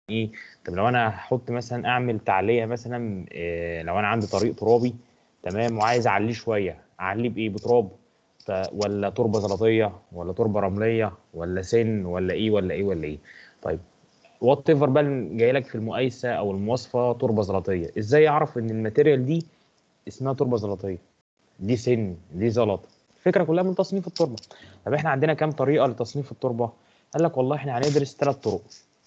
ايه طب لو انا هحط مثلا اعمل تعليه مثلا إيه لو انا عندي طريق ترابي تمام وعايز اعليه شويه اعليه بايه بتراب ف- ولا تربه زلطيه ولا تربه رمليه ولا سن ولا ايه ولا ايه ولا ايه طيب وات ايفر بقى اللي جاي لك في المقايسه او المواصفه تربه زلطيه ازاي اعرف ان الماتيريال دي اسمها تربه زلطيه دي سن دي زلط الفكره كلها من تصنيف التربه طب احنا عندنا كام طريقه لتصنيف التربه قال لك والله احنا هندرس ثلاث طرق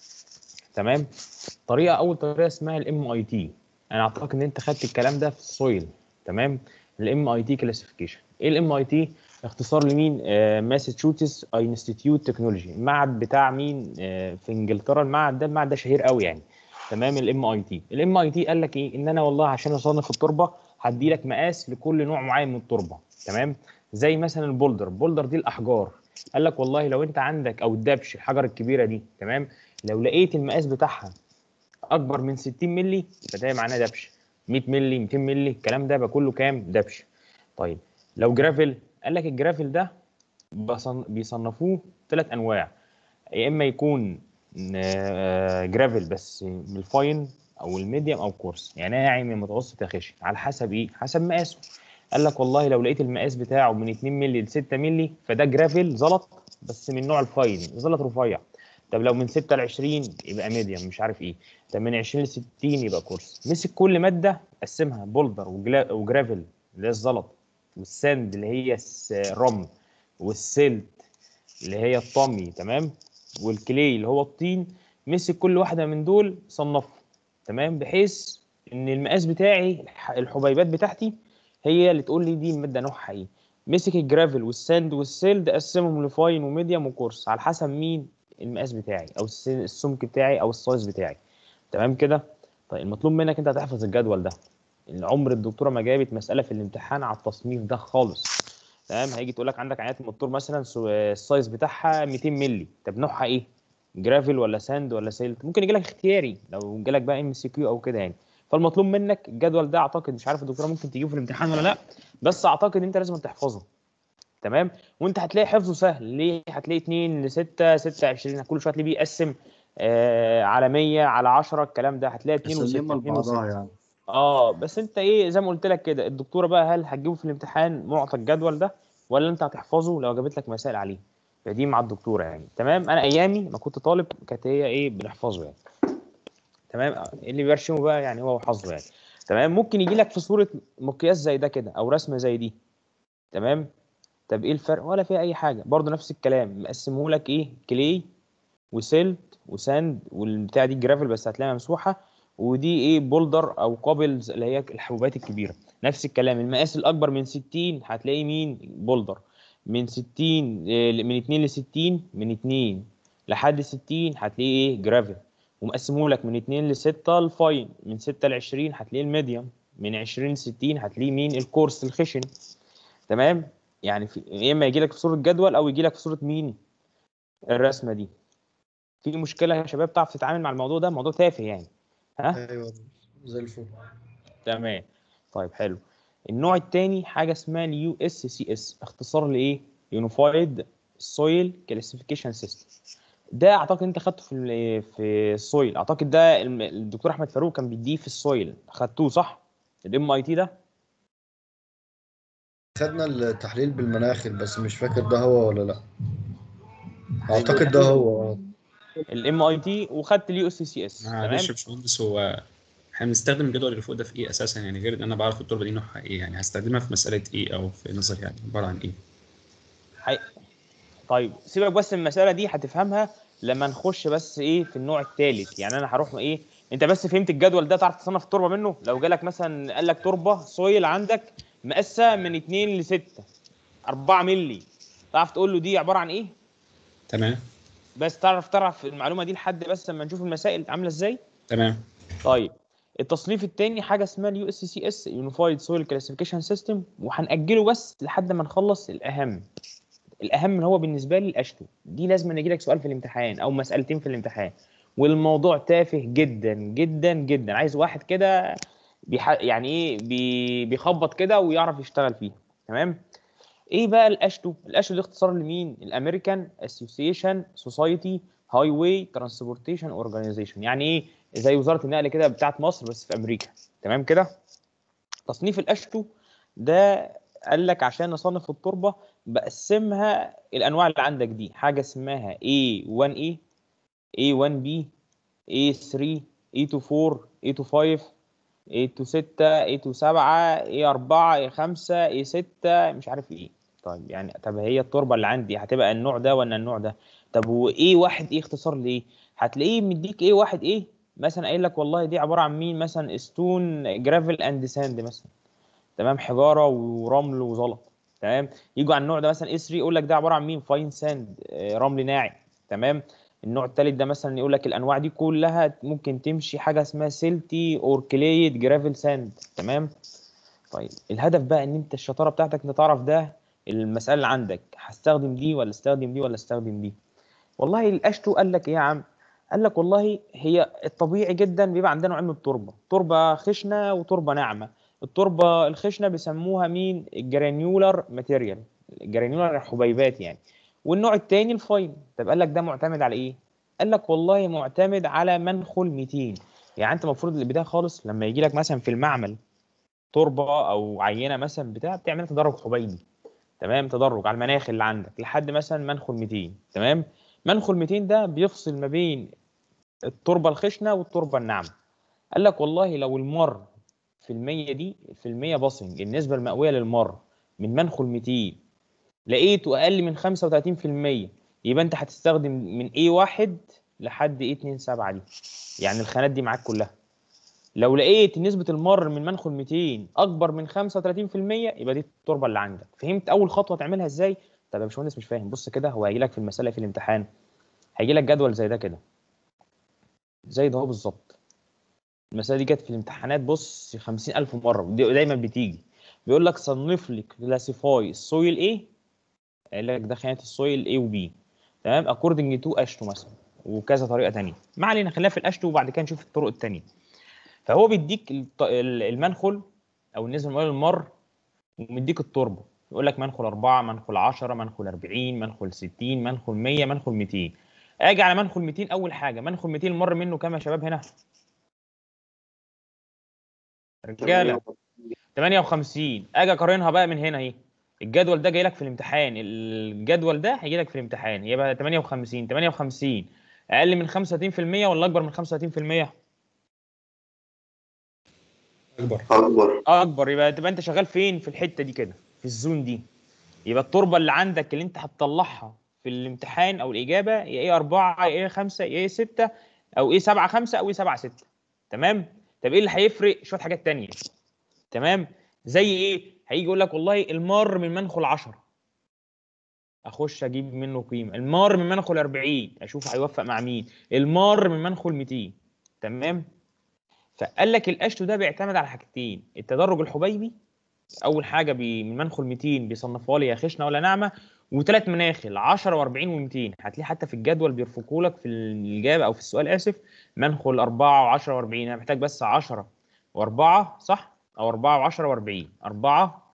تمام طريقه اول طريقه اسمها الام اي تي انا اعتقد ان انت خدت الكلام ده في السويل تمام الام اي تي كلاسيفيكيشن ايه الام اي تي اختصار لمين ماساتشوستس انستيتيوت تكنولوجي المعهد بتاع مين آه في انجلترا المعهد ده المعهد ده شهير قوي يعني تمام الام اي تي الام اي تي قال لك ايه ان انا والله عشان اصنف التربه هدي لك مقاس لكل نوع معين من التربه تمام زي مثلا البولدر البولدر دي الاحجار قال لك والله لو انت عندك او الدبش الحجر الكبيره دي تمام لو لقيت المقاس بتاعها اكبر من 60 مللي يبقى ده معناه دبش 100 مللي 200 مللي الكلام ده بقى كله كام دبش طيب لو جرافل قال لك الجرافل ده بصن... بيصنفوه ثلاث انواع يا اما يكون آه، جرافل بس بالفاين او الميديوم او كورس يعني ناعم من متوسط يا خشن على حسب ايه حسب مقاسه قال لك والله لو لقيت المقاس بتاعه من 2 مللي ل 6 مللي فده جرافل زلط بس من نوع الفاين زلط رفيع طب لو من 6 ل 20 يبقى ميديوم مش عارف ايه طب من 20 ل 60 يبقى كورس مسك كل ماده قسمها بولدر وجلا- وجرافل اللي هي الزلط والساند اللي هي الس- الرمل والسلت اللي هي الطمي تمام والكلي اللي هو الطين مسك كل واحده من دول صنفها تمام بحيث ان المقاس بتاعي الح- الحبيبات بتاعتي هي اللي تقول لي دي الماده نوعها ايه مسك الجرافل والساند والسيلد قسمهم لفاين وميديوم وكورس على حسب مين المقاس بتاعي او الس- السمك بتاعي او السايز بتاعي تمام كده طيب المطلوب منك انت هتحفظ الجدول ده العمر الدكتوره ما جابت مساله في الامتحان على التصنيف ده خالص تمام هيجي تقول لك عندك عينات الموتور مثلا سو- السايز بتاعها 200 مللي طب نوعها ايه جرافل ولا ساند ولا سيلت ممكن يجي لك اختياري لو جالك بقى ام سي كيو او كده يعني فالمطلوب منك الجدول ده اعتقد مش عارف الدكتوره ممكن تجيبه في الامتحان ولا لا بس اعتقد انت لازم تحفظه تمام وانت هتلاقي حفظه سهل ليه هتلاقي 2 ل 6 6 20 كل شويه هتلاقيه بيقسم آه على 100 على 10 الكلام ده هتلاقي 2 و 6 مسلمة 2 و 6 لبعضها يعني اه بس انت ايه زي ما قلت لك كده الدكتوره بقى هل هتجيبه في الامتحان معطى الجدول ده ولا انت هتحفظه لو جابت لك مسائل عليه فدي مع الدكتوره يعني تمام انا ايامي ما كنت طالب كانت هي ايه بنحفظه يعني تمام اللي بيرشمه بقى يعني هو حظه يعني تمام ممكن يجي لك في صوره مقياس زي ده كده او رسمه زي دي تمام طب ايه الفرق ولا فيها اي حاجه برضه نفس الكلام مقسمه لك ايه كلي وسيلت وساند والبتاع دي جرافل بس هتلاقيها ممسوحه ودي ايه بولدر او قابلز اللي هي الحبوبات الكبيره نفس الكلام المقاس الاكبر من 60 هتلاقي مين بولدر من 60 آه، من 2 ل 60 من 2 لحد 60 هتلاقيه ايه جرافل ومقسمه لك من 2 ل 6 الفاين من 6 ل 20 هتلاقيه الميديوم من 20 ل 60 هتلاقيه مين الكورس الخشن تمام يعني في يا اما يجي لك في صوره جدول او يجي لك في صوره مين الرسمه دي في مشكله يا شباب تعرف تتعامل مع الموضوع ده موضوع تافه يعني ها ايوه زي الفل تمام طيب حلو النوع الثاني حاجه اسمها اليو اس سي اس اختصار لايه يونيفايد سويل كلاسيفيكيشن سيستم ده اعتقد انت خدته في ال- في السويل اعتقد ده الم- الدكتور احمد فاروق كان بيديه في السويل خدتوه صح الام اي تي ده خدنا التحليل بالمناخ بس مش فاكر ده هو ولا لا اعتقد ده هو اه الام اي تي وخدت اليو اس سي اس تمام معلش يا باشمهندس هو احنا بنستخدم الجدول اللي فوق ده في ايه اساسا يعني غير ان انا بعرف التربه دي نوعها ايه يعني هستخدمها في مساله ايه او في نظري يعني عباره عن ايه حي... طيب سيبك بس من المساله دي هتفهمها لما نخش بس ايه في النوع الثالث يعني انا هروح ايه انت بس فهمت الجدول ده تعرف تصنف التربه منه لو جالك مثلا قال لك تربه سويل عندك مقاسه من 2 ل 6 4 مللي تعرف تقول له دي عباره عن ايه تمام بس تعرف تعرف المعلومه دي لحد بس لما نشوف المسائل عامله ازاي تمام طيب التصنيف الثاني حاجه اسمها اليو اس سي اس يونيفايد سويل كلاسيفيكيشن سيستم وهنأجله بس لحد ما نخلص الاهم الاهم اللي هو بالنسبه لي الاشتو دي لازم يجي لك سؤال في الامتحان او مسالتين في الامتحان والموضوع تافه جدا جدا جدا عايز واحد كده بيح... يعني ايه بي... بيخبط كده ويعرف يشتغل فيه تمام ايه بقى الاشتو الاشتو ده اختصار لمين الامريكان اسوسيشن سوسايتي هاي واي ترانسبورتيشن اورجانيزيشن يعني ايه زي وزاره النقل كده بتاعت مصر بس في امريكا تمام كده تصنيف الاشتو ده قال لك عشان نصنف التربه بقسمها الانواع اللي عندك دي حاجه اسمها A1A A1B A3 A24 A25 A26 A27 A4 A5 A6 مش عارف ايه طيب يعني طب هي التربه اللي عندي هتبقى النوع ده ولا النوع ده طب وايه واحد ايه اختصار لايه هتلاقيه مديك ايه واحد ايه مثلا قايل لك والله دي عباره عن مين مثلا ستون جرافل اند ساند مثلا تمام حجاره ورمل وزلط تمام يجوا على النوع ده مثلا اس 3 يقول لك ده عباره عن مين فاين ساند آه، رمل ناعم تمام النوع الثالث ده مثلا يقول لك الانواع دي كلها ممكن تمشي حاجه اسمها سيلتي اور كليد جرافل ساند تمام طيب الهدف بقى ان انت الشطاره بتاعتك انت تعرف ده المساله اللي عندك هستخدم دي ولا استخدم دي ولا استخدم دي والله الاشتو قال لك ايه يا عم قال لك والله هي الطبيعي جدا بيبقى عندنا نوعين من التربه تربه خشنه وتربه ناعمه التربه الخشنه بيسموها مين الجرانيولار ماتيريال الجرانيولار حبيبات يعني والنوع الثاني الفاين طب قال لك ده معتمد على ايه قال لك والله معتمد على منخل 200 يعني انت المفروض البدايه خالص لما يجي لك مثلا في المعمل تربه او عينه مثلا بتاع بتعمل تدرج حبيبي تمام تدرج على المناخ اللي عندك لحد مثلا منخل 200 تمام منخل 200 ده بيفصل ما بين التربه الخشنه والتربه الناعمه قال لك والله لو المر في المية دي في المية باسنج النسبة المئوية للمر من منخل 200 لقيته أقل من 35% يبقى أنت هتستخدم من A1 لحد A27 دي يعني الخانات دي معاك كلها لو لقيت نسبة المر من منخل 200 أكبر من 35% يبقى دي التربة اللي عندك فهمت أول خطوة تعملها إزاي؟ طب يا باشمهندس مش فاهم بص كده هو هيجي لك في المسألة في الامتحان هيجي لك جدول زي ده كده زي ده هو بالظبط المسألة دي جت في الامتحانات بص 50000 مرة دي دايما بتيجي بيقول لك صنف لي كلاسيفاي السويل ايه قال لك ده خانات السويل A و B تمام اكوردنج تو اشتو مثلا وكذا طريقة تانية ما علينا خلينا في الاشتو وبعد كده نشوف الطرق التانية فهو بيديك الط- ال- المنخل او النسبة المئوية للمر ومديك التربة يقول لك منخل 4 منخل 10 منخل 40 منخل 60 منخل 100 منخل 200 اجي على منخل 200 اول حاجة منخل 200 المر منه كام يا شباب هنا رجاله 58 اجي اقارنها بقى من هنا اهي الجدول ده جاي لك في الامتحان الجدول ده هيجي لك في الامتحان يبقى 58 58 اقل من 35% ولا اكبر من 35% اكبر اكبر اكبر يبقى تبقى انت شغال فين في الحته دي كده في الزون دي يبقى التربه اللي عندك اللي انت هتطلعها في الامتحان او الاجابه يا ايه 4 يا ايه 5 يا ايه 6 او ايه 7 5 او ايه 7 6 تمام طب ايه اللي هيفرق شويه حاجات تانية تمام زي ايه هيجي يقول لك والله المار من منخل 10 اخش اجيب منه قيمه المار من منخل 40 اشوف هيوفق مع مين المار من منخل 200 تمام فقال لك الاشتو ده بيعتمد على حاجتين التدرج الحبيبي اول حاجه بي من منخل 200 بيصنفوها لي يا خشنه ولا ناعمه وثلاث مناخل 10 و40 و200 هتلاقيه حتى في الجدول بيرفقوا لك في الاجابه او في السؤال اسف منخل 4 و10 و40 انا محتاج بس 10 و4 صح او 4 و10 و40 4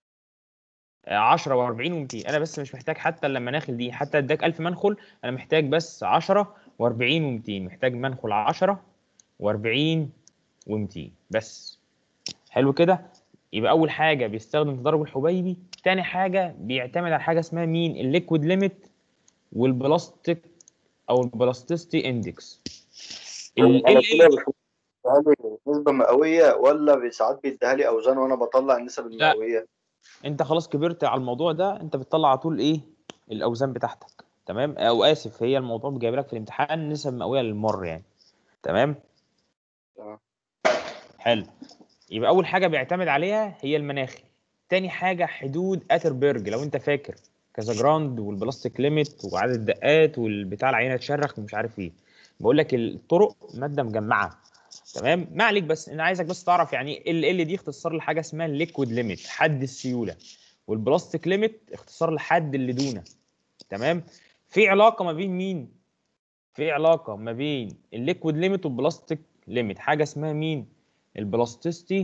10 و40 و200 انا بس مش محتاج حتى المناخل دي حتى اداك 1000 منخل انا محتاج بس 10 و40 و200 محتاج منخل 10 و40 و200 بس حلو كده يبقى اول حاجه بيستخدم تدرج الحبيبي تاني حاجه بيعتمد على حاجه اسمها مين الليكويد ليميت والبلاستيك او البلاستيستي اندكس ال انا ال كده بيديها لي نسبة مئوية ولا ساعات بيديها لي اوزان وانا بطلع النسب المئوية انت خلاص كبرت على الموضوع ده انت بتطلع على طول ايه الاوزان بتاعتك تمام او اسف هي الموضوع جايب لك في الامتحان نسب مئويه للمر يعني تمام تمام. حلو يبقى اول حاجه بيعتمد عليها هي المناخي تاني حاجه حدود اتربرج لو انت فاكر كذا جراند والبلاستيك ليميت وعدد الدقات والبتاع العينه تشرخ ومش عارف ايه بقول لك الطرق ماده مجمعه تمام ما عليك بس انا عايزك بس تعرف يعني ال ال دي اختصار لحاجه اسمها الليكويد ليميت حد السيوله والبلاستيك ليميت اختصار لحد اللي دونه تمام في علاقه ما بين مين في علاقه ما بين الليكويد ليميت والبلاستيك ليميت حاجه اسمها مين البلاستيستي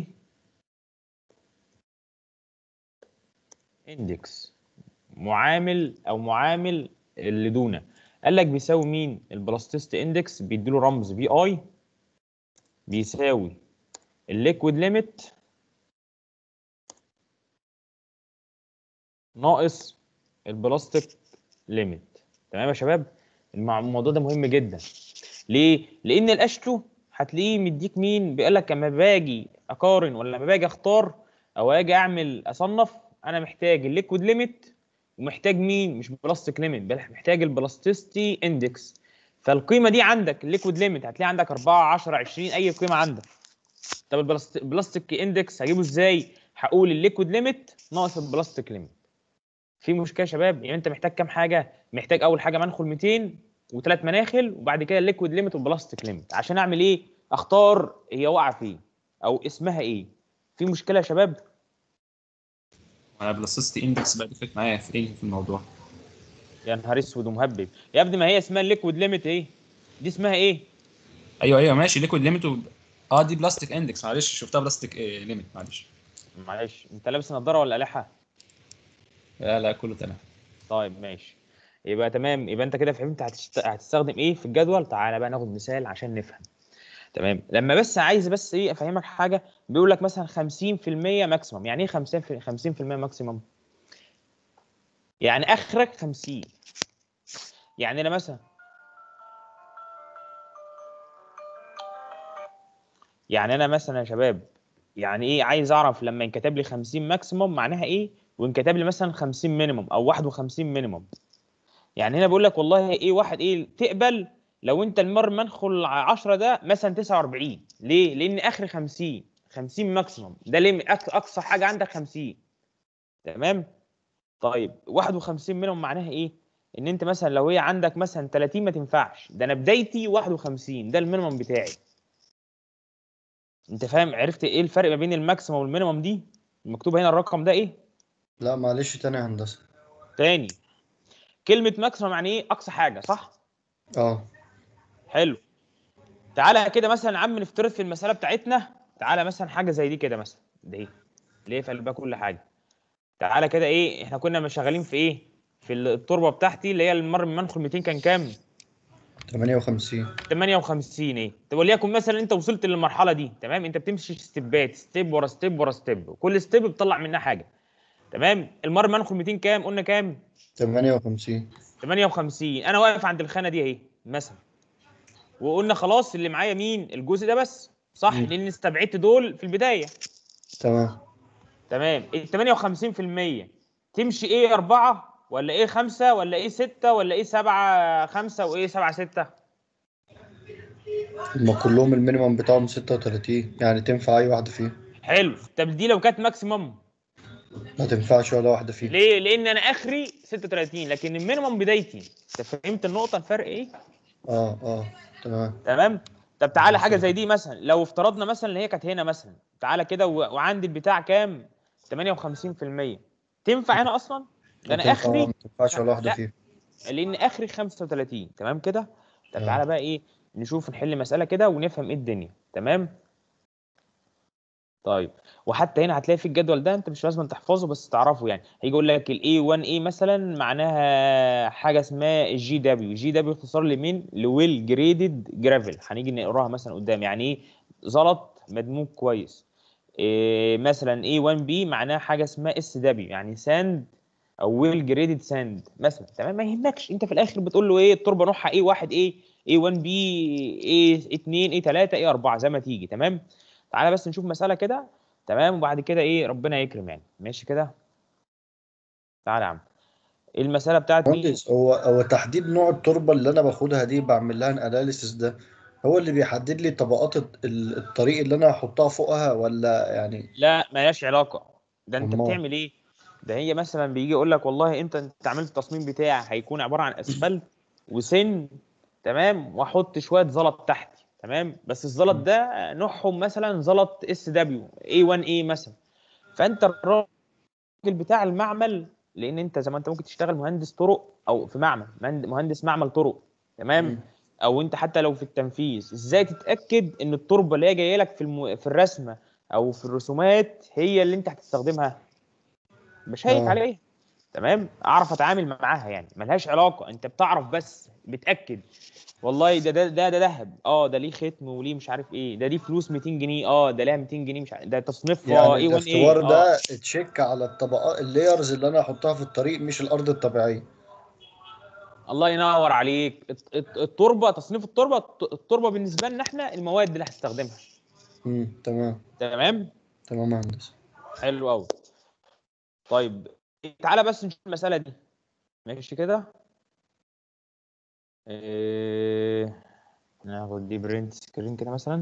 اندكس معامل او معامل اللي دونه قال لك بيساوي مين البلاستيست اندكس بيديله رمز بي اي بيساوي الليكويد ليميت ناقص البلاستيك ليميت تمام يا شباب المع- الموضوع ده مهم جدا ليه لان الاشتو هتلاقيه مديك مين بيقول لك لما باجي اقارن ولا لما باجي اختار او اجي اعمل اصنف انا محتاج الليكويد ليميت ومحتاج مين مش بلاستيك ليميت بل محتاج البلاستيستي اندكس فالقيمه دي عندك الليكويد ليميت هتلاقي عندك 4 10 20 اي قيمه عندك طب البلاست- البلاستيك اندكس هجيبه ازاي هقول الليكويد ليميت ناقص البلاستيك ليميت في مشكله يا شباب يعني انت محتاج كام حاجه محتاج اول حاجه منخل 200 وثلاث مناخل وبعد كده الليكويد ليميت والبلاستيك ليميت عشان اعمل ايه اختار هي واقعه فين او اسمها ايه في مشكله يا شباب انا بلاستيستي اندكس بقى دخلت معايا في ايه في الموضوع يا نهار اسود ومهبب يا ابني ما هي اسمها الليكويد ليميت ايه دي اسمها ايه ايوه ايوه ماشي ليكويد ليميت و... اه دي بلاستيك اندكس معلش شفتها بلاستيك إيه ليميت معلش معلش انت لابس نظاره ولا قلعه لا لا كله تمام طيب ماشي يبقى تمام يبقى انت كده فهمت هتشت... هتستخدم ايه في الجدول تعالى بقى ناخد مثال عشان نفهم تمام لما بس عايز بس ايه افهمك حاجه بيقول لك مثلا 50% ماكسيمم يعني ايه 50 في 50% ماكسيمم يعني اخرك 50 يعني انا مثلا يعني انا مثلا يا شباب يعني ايه عايز اعرف لما ينكتب لي 50 ماكسيمم معناها ايه وانكتب لي مثلا 50 مينيمم او 51 مينيمم يعني هنا بيقول لك والله ايه واحد ايه تقبل لو انت المر منخل 10 ده مثلا 49 ليه؟ لان اخر 50 50 ماكسيمم ده ليه أك- اقصى حاجه عندك 50 تمام؟ طيب 51 مينيمم معناها ايه؟ ان انت مثلا لو هي عندك مثلا 30 ما تنفعش ده انا بدايتي 51 ده المينيمم بتاعي انت فاهم عرفت ايه الفرق ما بين الماكسيمم والمينيمم دي؟ المكتوب هنا الرقم ده ايه؟ لا معلش تاني يا هندسة تاني كلمة ماكسيمم يعني ايه؟ أقصى حاجة صح؟ اه حلو تعالى كده مثلا يا عم نفترض في المسألة بتاعتنا تعالى مثلا حاجة زي دي كده مثلا دي ليه في قلبها كل حاجة تعالى كده ايه احنا كنا مش شغالين في ايه؟ في التربة بتاعتي اللي هي المر من منخل 200 كان كام؟ 58 58 ايه طب وليكن مثلا انت وصلت للمرحله دي تمام انت بتمشي ستيبات ستيب ورا ستيب ورا ستيب وكل ستيب بتطلع منها حاجه تمام المر منخل 200 كام قلنا كام 58 58 انا واقف عند الخانه دي اهي مثلا وقلنا خلاص اللي معايا مين الجزء ده بس صح مم. لان استبعدت دول في البدايه تمام تمام ال 58% تمشي ايه أربعة ولا ايه خمسة ولا ايه ستة ولا ايه سبعة خمسة وايه سبعة ستة هما كلهم المينيمم بتاعهم 36 يعني تنفع أي واحدة فيهم حلو طب دي لو كانت ماكسيمم ما تنفعش ولا واحدة فيهم ليه؟ لأن أنا آخري 36 لكن المينيمم بدايتي أنت فهمت النقطة الفرق إيه؟ اه اه تمام تمام؟ طب تعالى حاجة زي دي مثلا لو افترضنا مثلا اللي هي كانت هنا مثلا تعالى كده و- وعندي البتاع كام؟ 58% تنفع هنا أصلا؟ ده ما أنا تنفع- آخري ما تنفعش ولا واحدة لا. فيهم لأن آخري 35 تمام كده؟ طب تمام. تعالى بقى إيه؟ نشوف نحل مسألة كده ونفهم إيه الدنيا تمام؟ طيب وحتى هنا هتلاقي في الجدول ده انت مش لازم تحفظه بس تعرفه يعني هيجي يقول لك الاي 1 اي مثلا معناها حاجه اسمها الجي دبليو جي دبليو اختصار لمين لويل جريدد جرافل هنيجي نقراها مثلا قدام يعني ايه زلط مدموج كويس إيه مثلا اي 1 بي معناها حاجه اسمها اس دبليو يعني ساند او ويل جريدد ساند مثلا تمام ما يهمكش انت في الاخر بتقول له ايه التربه نوعها ايه 1 ايه ايه 1 بي ايه 2 ايه 3 ايه 4 زي ما تيجي تمام تعالى بس نشوف مسألة كده تمام وبعد كده ايه ربنا يكرم يعني ماشي كده تعالى يا عم المسألة بتاعت مين مهندس هو هو تحديد نوع التربة اللي أنا باخدها دي بعمل لها الأناليسيس ده هو اللي بيحدد لي طبقات الط- ال- الطريق اللي أنا هحطها فوقها ولا يعني لا مالهاش علاقة ده انت أمال. بتعمل ايه ده هي مثلا بيجي يقول لك والله انت انت عملت التصميم بتاعي هيكون عبارة عن اسفلت وسن تمام واحط شوية زلط تحت تمام بس الزلط ده نوعهم مثلا زلط اس دبليو اي 1 اي مثلا فانت الراجل بتاع المعمل لان انت زي ما انت ممكن تشتغل مهندس طرق او في معمل مهند- مهندس معمل طرق تمام مم. او انت حتى لو في التنفيذ ازاي تتاكد ان التربه اللي هي جايه لك في الم... في الرسمه او في الرسومات هي اللي انت هتستخدمها بشيك آه. عليها تمام اعرف اتعامل معاها يعني ملهاش علاقه انت بتعرف بس بتاكد والله ده ده ده ده ذهب اه ده ليه ختم وليه مش عارف ايه ده دي فلوس 200 جنيه اه ده ليها 200 جنيه مش عارف ده تصنيفها يعني ايه 1 ايه الاختبار ده تشيك على الطبقات اللايرز اللي انا احطها في الطريق مش الارض الطبيعيه الله ينور عليك الت- الت- التربه تصنيف التربه الت- التربه بالنسبه لنا احنا المواد اللي هستخدمها امم تمام تمام تمام يا هندسه حلو قوي طيب تعالى بس نشوف المساله دي ماشي كده إيه... ناخد دي برنت سكرين كده مثلا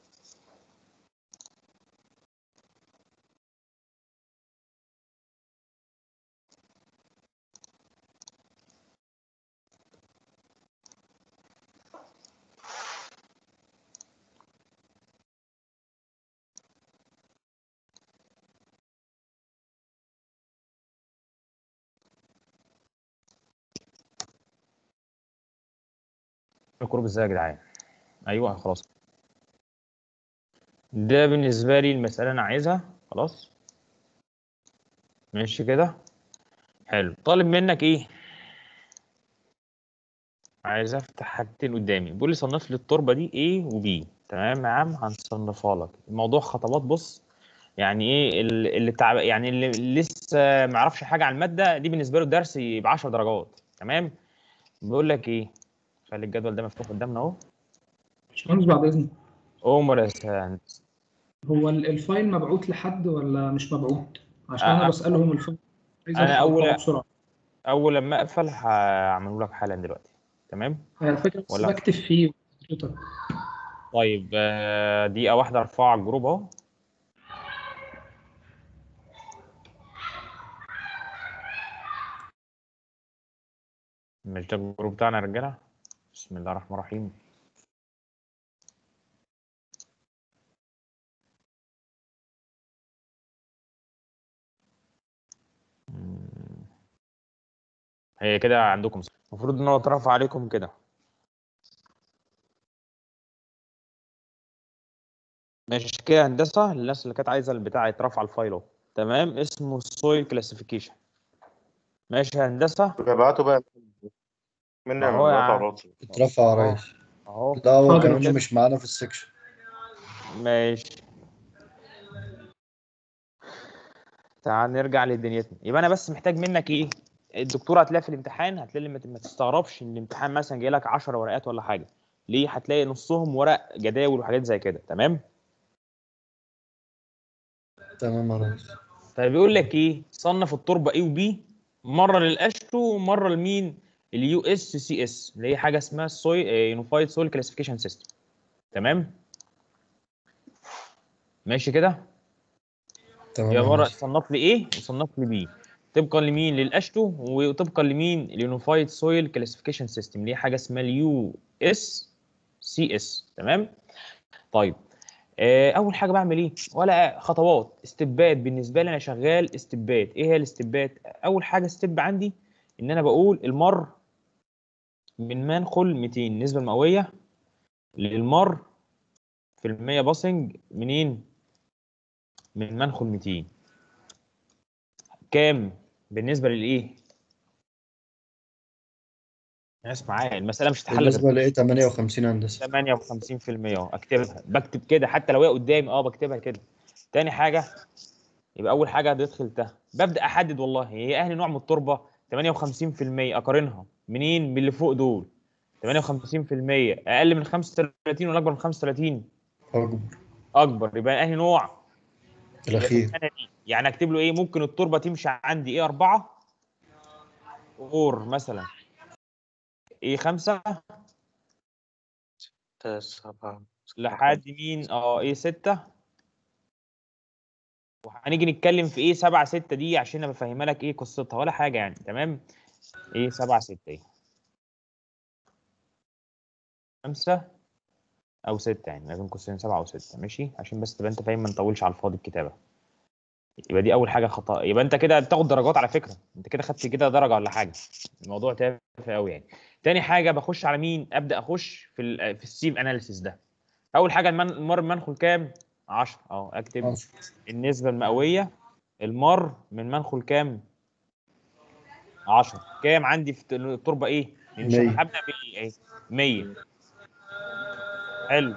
الكروب ازاي يا جدعان ايوه خلاص ده بالنسبه لي المساله انا عايزها خلاص ماشي كده حلو طالب منك ايه عايز افتح حاجتين قدامي بيقول لي صنف لي التربه دي A و B تمام يا عم هنصنفها لك الموضوع خطوات بص يعني ايه ال- اللي تعب يعني اللي لسه ما يعرفش حاجه عن الماده دي بالنسبه له الدرس ب 10 درجات تمام بيقول لك ايه خلي الجدول ده مفتوح قدامنا اهو باشمهندس بعد إذنك عمر يا سهل هو ال- الفايل مبعوت لحد ولا مش مبعوت؟ عشان آه. أنا بسألهم الفايل عايز أنا ألحق أول- أطلعه بسرعة اول لما اقفل هعمله لك حالا دلوقتي تمام هي الفكرة بس ولا- بكتب فيه حضرتك. طيب آه، دقيقه واحده ارفعه على الجروب اهو مش ده الجروب بتاعنا يا رجاله بسم الله الرحمن الرحيم مم. هي كده عندكم المفروض ان هو اترفع عليكم كده ماشي كده هندسه للناس اللي كانت عايزه البتاع يترفع الفايل اهو تمام اسمه سويل كلاسيفيكيشن ماشي يا هندسه ببعته بقى مني ما انا هو يا ببعته على عم. الواتس اترفع يا ريس اهو لا هو حاضر. كمان مش معانا في السكشن ماشي تعال نرجع لدنيتنا يبقى انا بس محتاج منك ايه الدكتور هتلاقي في الامتحان هتلاقي ما ما تستغربش ان الامتحان مثلا جاي لك 10 ورقات ولا حاجه ليه هتلاقي نصهم ورق جداول وحاجات زي كده تمام تمام يا ريس طيب بيقول لك ايه صنف التربه اي وبي مره للاشتو ومره لمين اليو اس سي اس اللي هي حاجه اسمها السوي يونيفايد سويل كلاسيفيكيشن سيستم تمام ماشي كده تمام يا يا مره هندسة. صنف لي ايه وصنف لي بي طبقا لمين للاشتو وطبقا لمين اليونيفايد سويل كلاسيفيكيشن سيستم اللي هي حاجه اسمها اليو اس سي اس تمام طيب آه، اول حاجه بعمل ايه ولا خطوات استبات بالنسبه لي انا شغال استبات ايه هي الاستبات اول حاجه استب عندي ان انا بقول المر من منخل 200 النسبه المئويه للمر في المية باسنج منين من منخل 200 كام بالنسبه للايه ناس معايا المساله مش هتحل غير بالنسبه لايه 58 هندسه 58% اهو اكتبها بكتب كده حتى لو هي قدامي اه بكتبها كده تاني حاجه يبقى اول حاجه هتدخل ده ببدا احدد والله هي اهل نوع من التربه 58% اقارنها منين من اللي فوق دول 58% اقل من 35 ولا اكبر من 35 اكبر اكبر يبقى اهل نوع الاخير السنة دي. يعني اكتب له ايه ممكن التربه تمشي عندي ايه 4 اور مثلا ايه 5 سبعة لحد مين اه ايه 6 وهنيجي نتكلم في ايه 7 6 دي عشان انا بفهمها لك ايه قصتها ولا حاجه يعني تمام ايه 7 6 ايه 5 او 6 يعني ما بين قوسين 7 او 6 ماشي عشان بس تبقى انت فاهم ما نطولش على الفاضي الكتابه يبقى دي اول حاجه خطا يبقى انت كده بتاخد درجات على فكره انت كده خدت كده درجه ولا حاجه الموضوع تافه قوي يعني تاني حاجه بخش على مين ابدا اخش في ال في السيم اناليسيس ده اول حاجه المن- المر منخل كام 10 اه اكتب عشرة. النسبه المئويه المر من منخل كام 10 كام عندي في التربه ايه؟ مش مية. هبدا بايه؟ اهي 100 حلو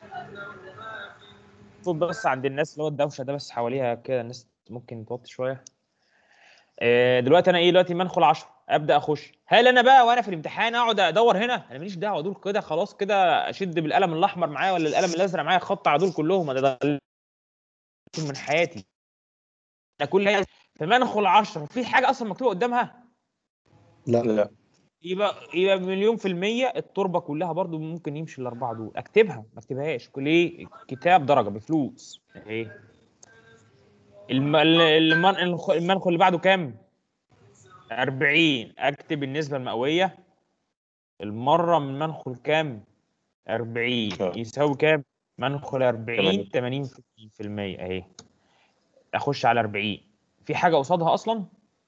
صوت بس عند الناس اللي هو الدوشه ده بس حواليها كده الناس ممكن توطي شويه آه، دلوقتي انا ايه دلوقتي منخل 10 ابدا اخش هل انا بقى وانا في الامتحان اقعد ادور هنا انا ماليش دعوه دول كده خلاص كده اشد بالقلم الاحمر معايا ولا القلم الازرق معايا خط على دول كلهم انا ده من حياتي انا كل هي فمنخل 10 في حاجه اصلا مكتوبه قدامها لا لا يبقى يبقى مليون في المية التربة كلها برضو ممكن يمشي الأربعة دول أكتبها ما أكتبهاش كل إيه كتاب درجة بفلوس إيه الم... الم... المنخل المنخل اللي بعده كام؟ 40 أكتب النسبة المئوية المرة من منخل كام؟ 40 آه. يساوي كام؟ منخل 40 80% أهي أخش على 40 في حاجة قصادها أصلا؟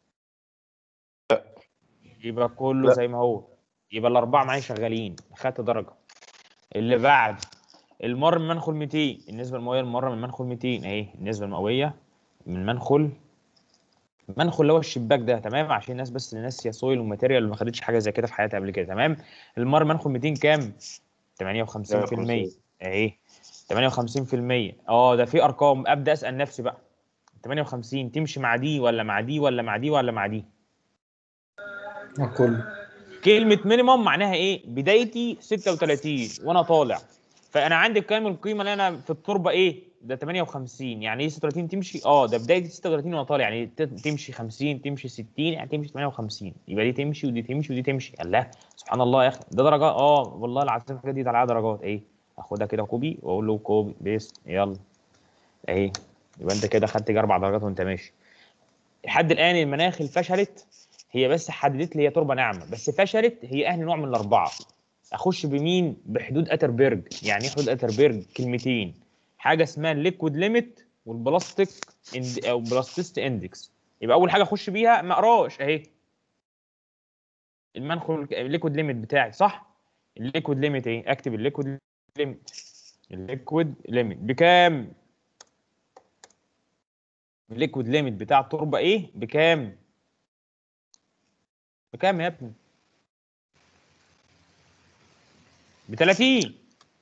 يبقى كله لا. زي ما هو يبقى الاربعه معايا شغالين خدت درجه اللي بعد المر من منخل 200 النسبه المئويه المره من منخل 200 اهي النسبه المئويه من منخل منخل اللي هو الشباك ده تمام عشان الناس بس اللي ناسيه سويل وماتيريال اللي ما خدتش حاجه زي كده في حياتها قبل كده تمام المر منخل 200 كام 58% اهي 58% اه ده في ارقام ابدا اسال نفسي بقى 58 تمشي مع دي ولا مع دي ولا مع دي ولا مع دي كله كلمة مينيمم معناها ايه؟ بدايتي 36 وانا طالع فانا عندي كام القيمة اللي انا في التربة ايه؟ ده 58 يعني ايه 36 تمشي؟ اه ده بدايتي 36 وانا طالع يعني ت- تمشي 50 تمشي 60 يعني تمشي 58 يبقى دي تمشي ودي تمشي ودي تمشي الله سبحان الله يا اخي ده درجة اه والله العظيم الحاجات دي عليها درجات ايه؟ اخدها كده كوبي واقول له كوبي بيست يلا اهي يبقى انت كده خدت اربع درجات وانت ماشي لحد الان المناخ فشلت هي بس حددت لي هي تربه ناعمه بس فشلت هي اهل نوع من الاربعه اخش بمين بحدود اتربرج يعني ايه حدود اتربرج كلمتين حاجه اسمها الليكويد ليميت والبلاستيك اند او بلاستيست اندكس يبقى اول حاجه اخش بيها ما اقراش اهي المنخل الليكويد ليميت بتاعي صح الليكويد ليميت ايه اكتب الليكويد ليميت الليكويد ليميت بكام الليكويد ليميت بتاع التربه ايه بكام بكام يا ابني؟ ب 30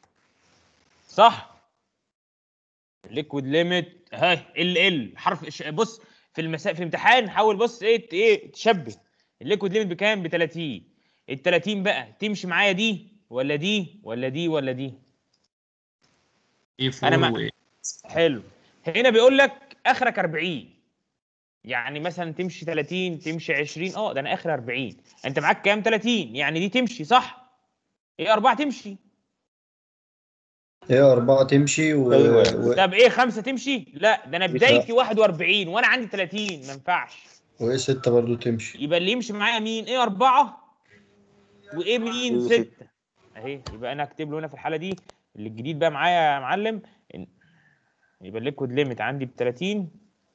صح الليكويد ليميت هاي ال ال حرف إش- بص في المساء في الامتحان حاول بص ايه ت- ايه تشبه الليكويد ليميت بكام ب 30 ال 30 بقى تمشي معايا دي ولا دي ولا دي ولا دي ايه أنا فور ما- وايه حلو هنا بيقول لك اخرك 40 يعني مثلا تمشي 30 تمشي 20 اه ده انا اخر 40 انت معاك كام 30 يعني دي تمشي صح ايه اربعه تمشي هي أربعة تمشي و... أيوة. و... طب ايه خمسه تمشي لا ده انا مش بدايتي 41 وانا عندي 30 ما ينفعش وإيه ستة برضو تمشي يبقى اللي يمشي معايا مين ايه اربعه وايه مين إيه سته اهي يبقى انا اكتب له هنا في الحاله دي اللي الجديد بقى معايا يا معلم إن- يبقى الليكويد ليميت عندي ب 30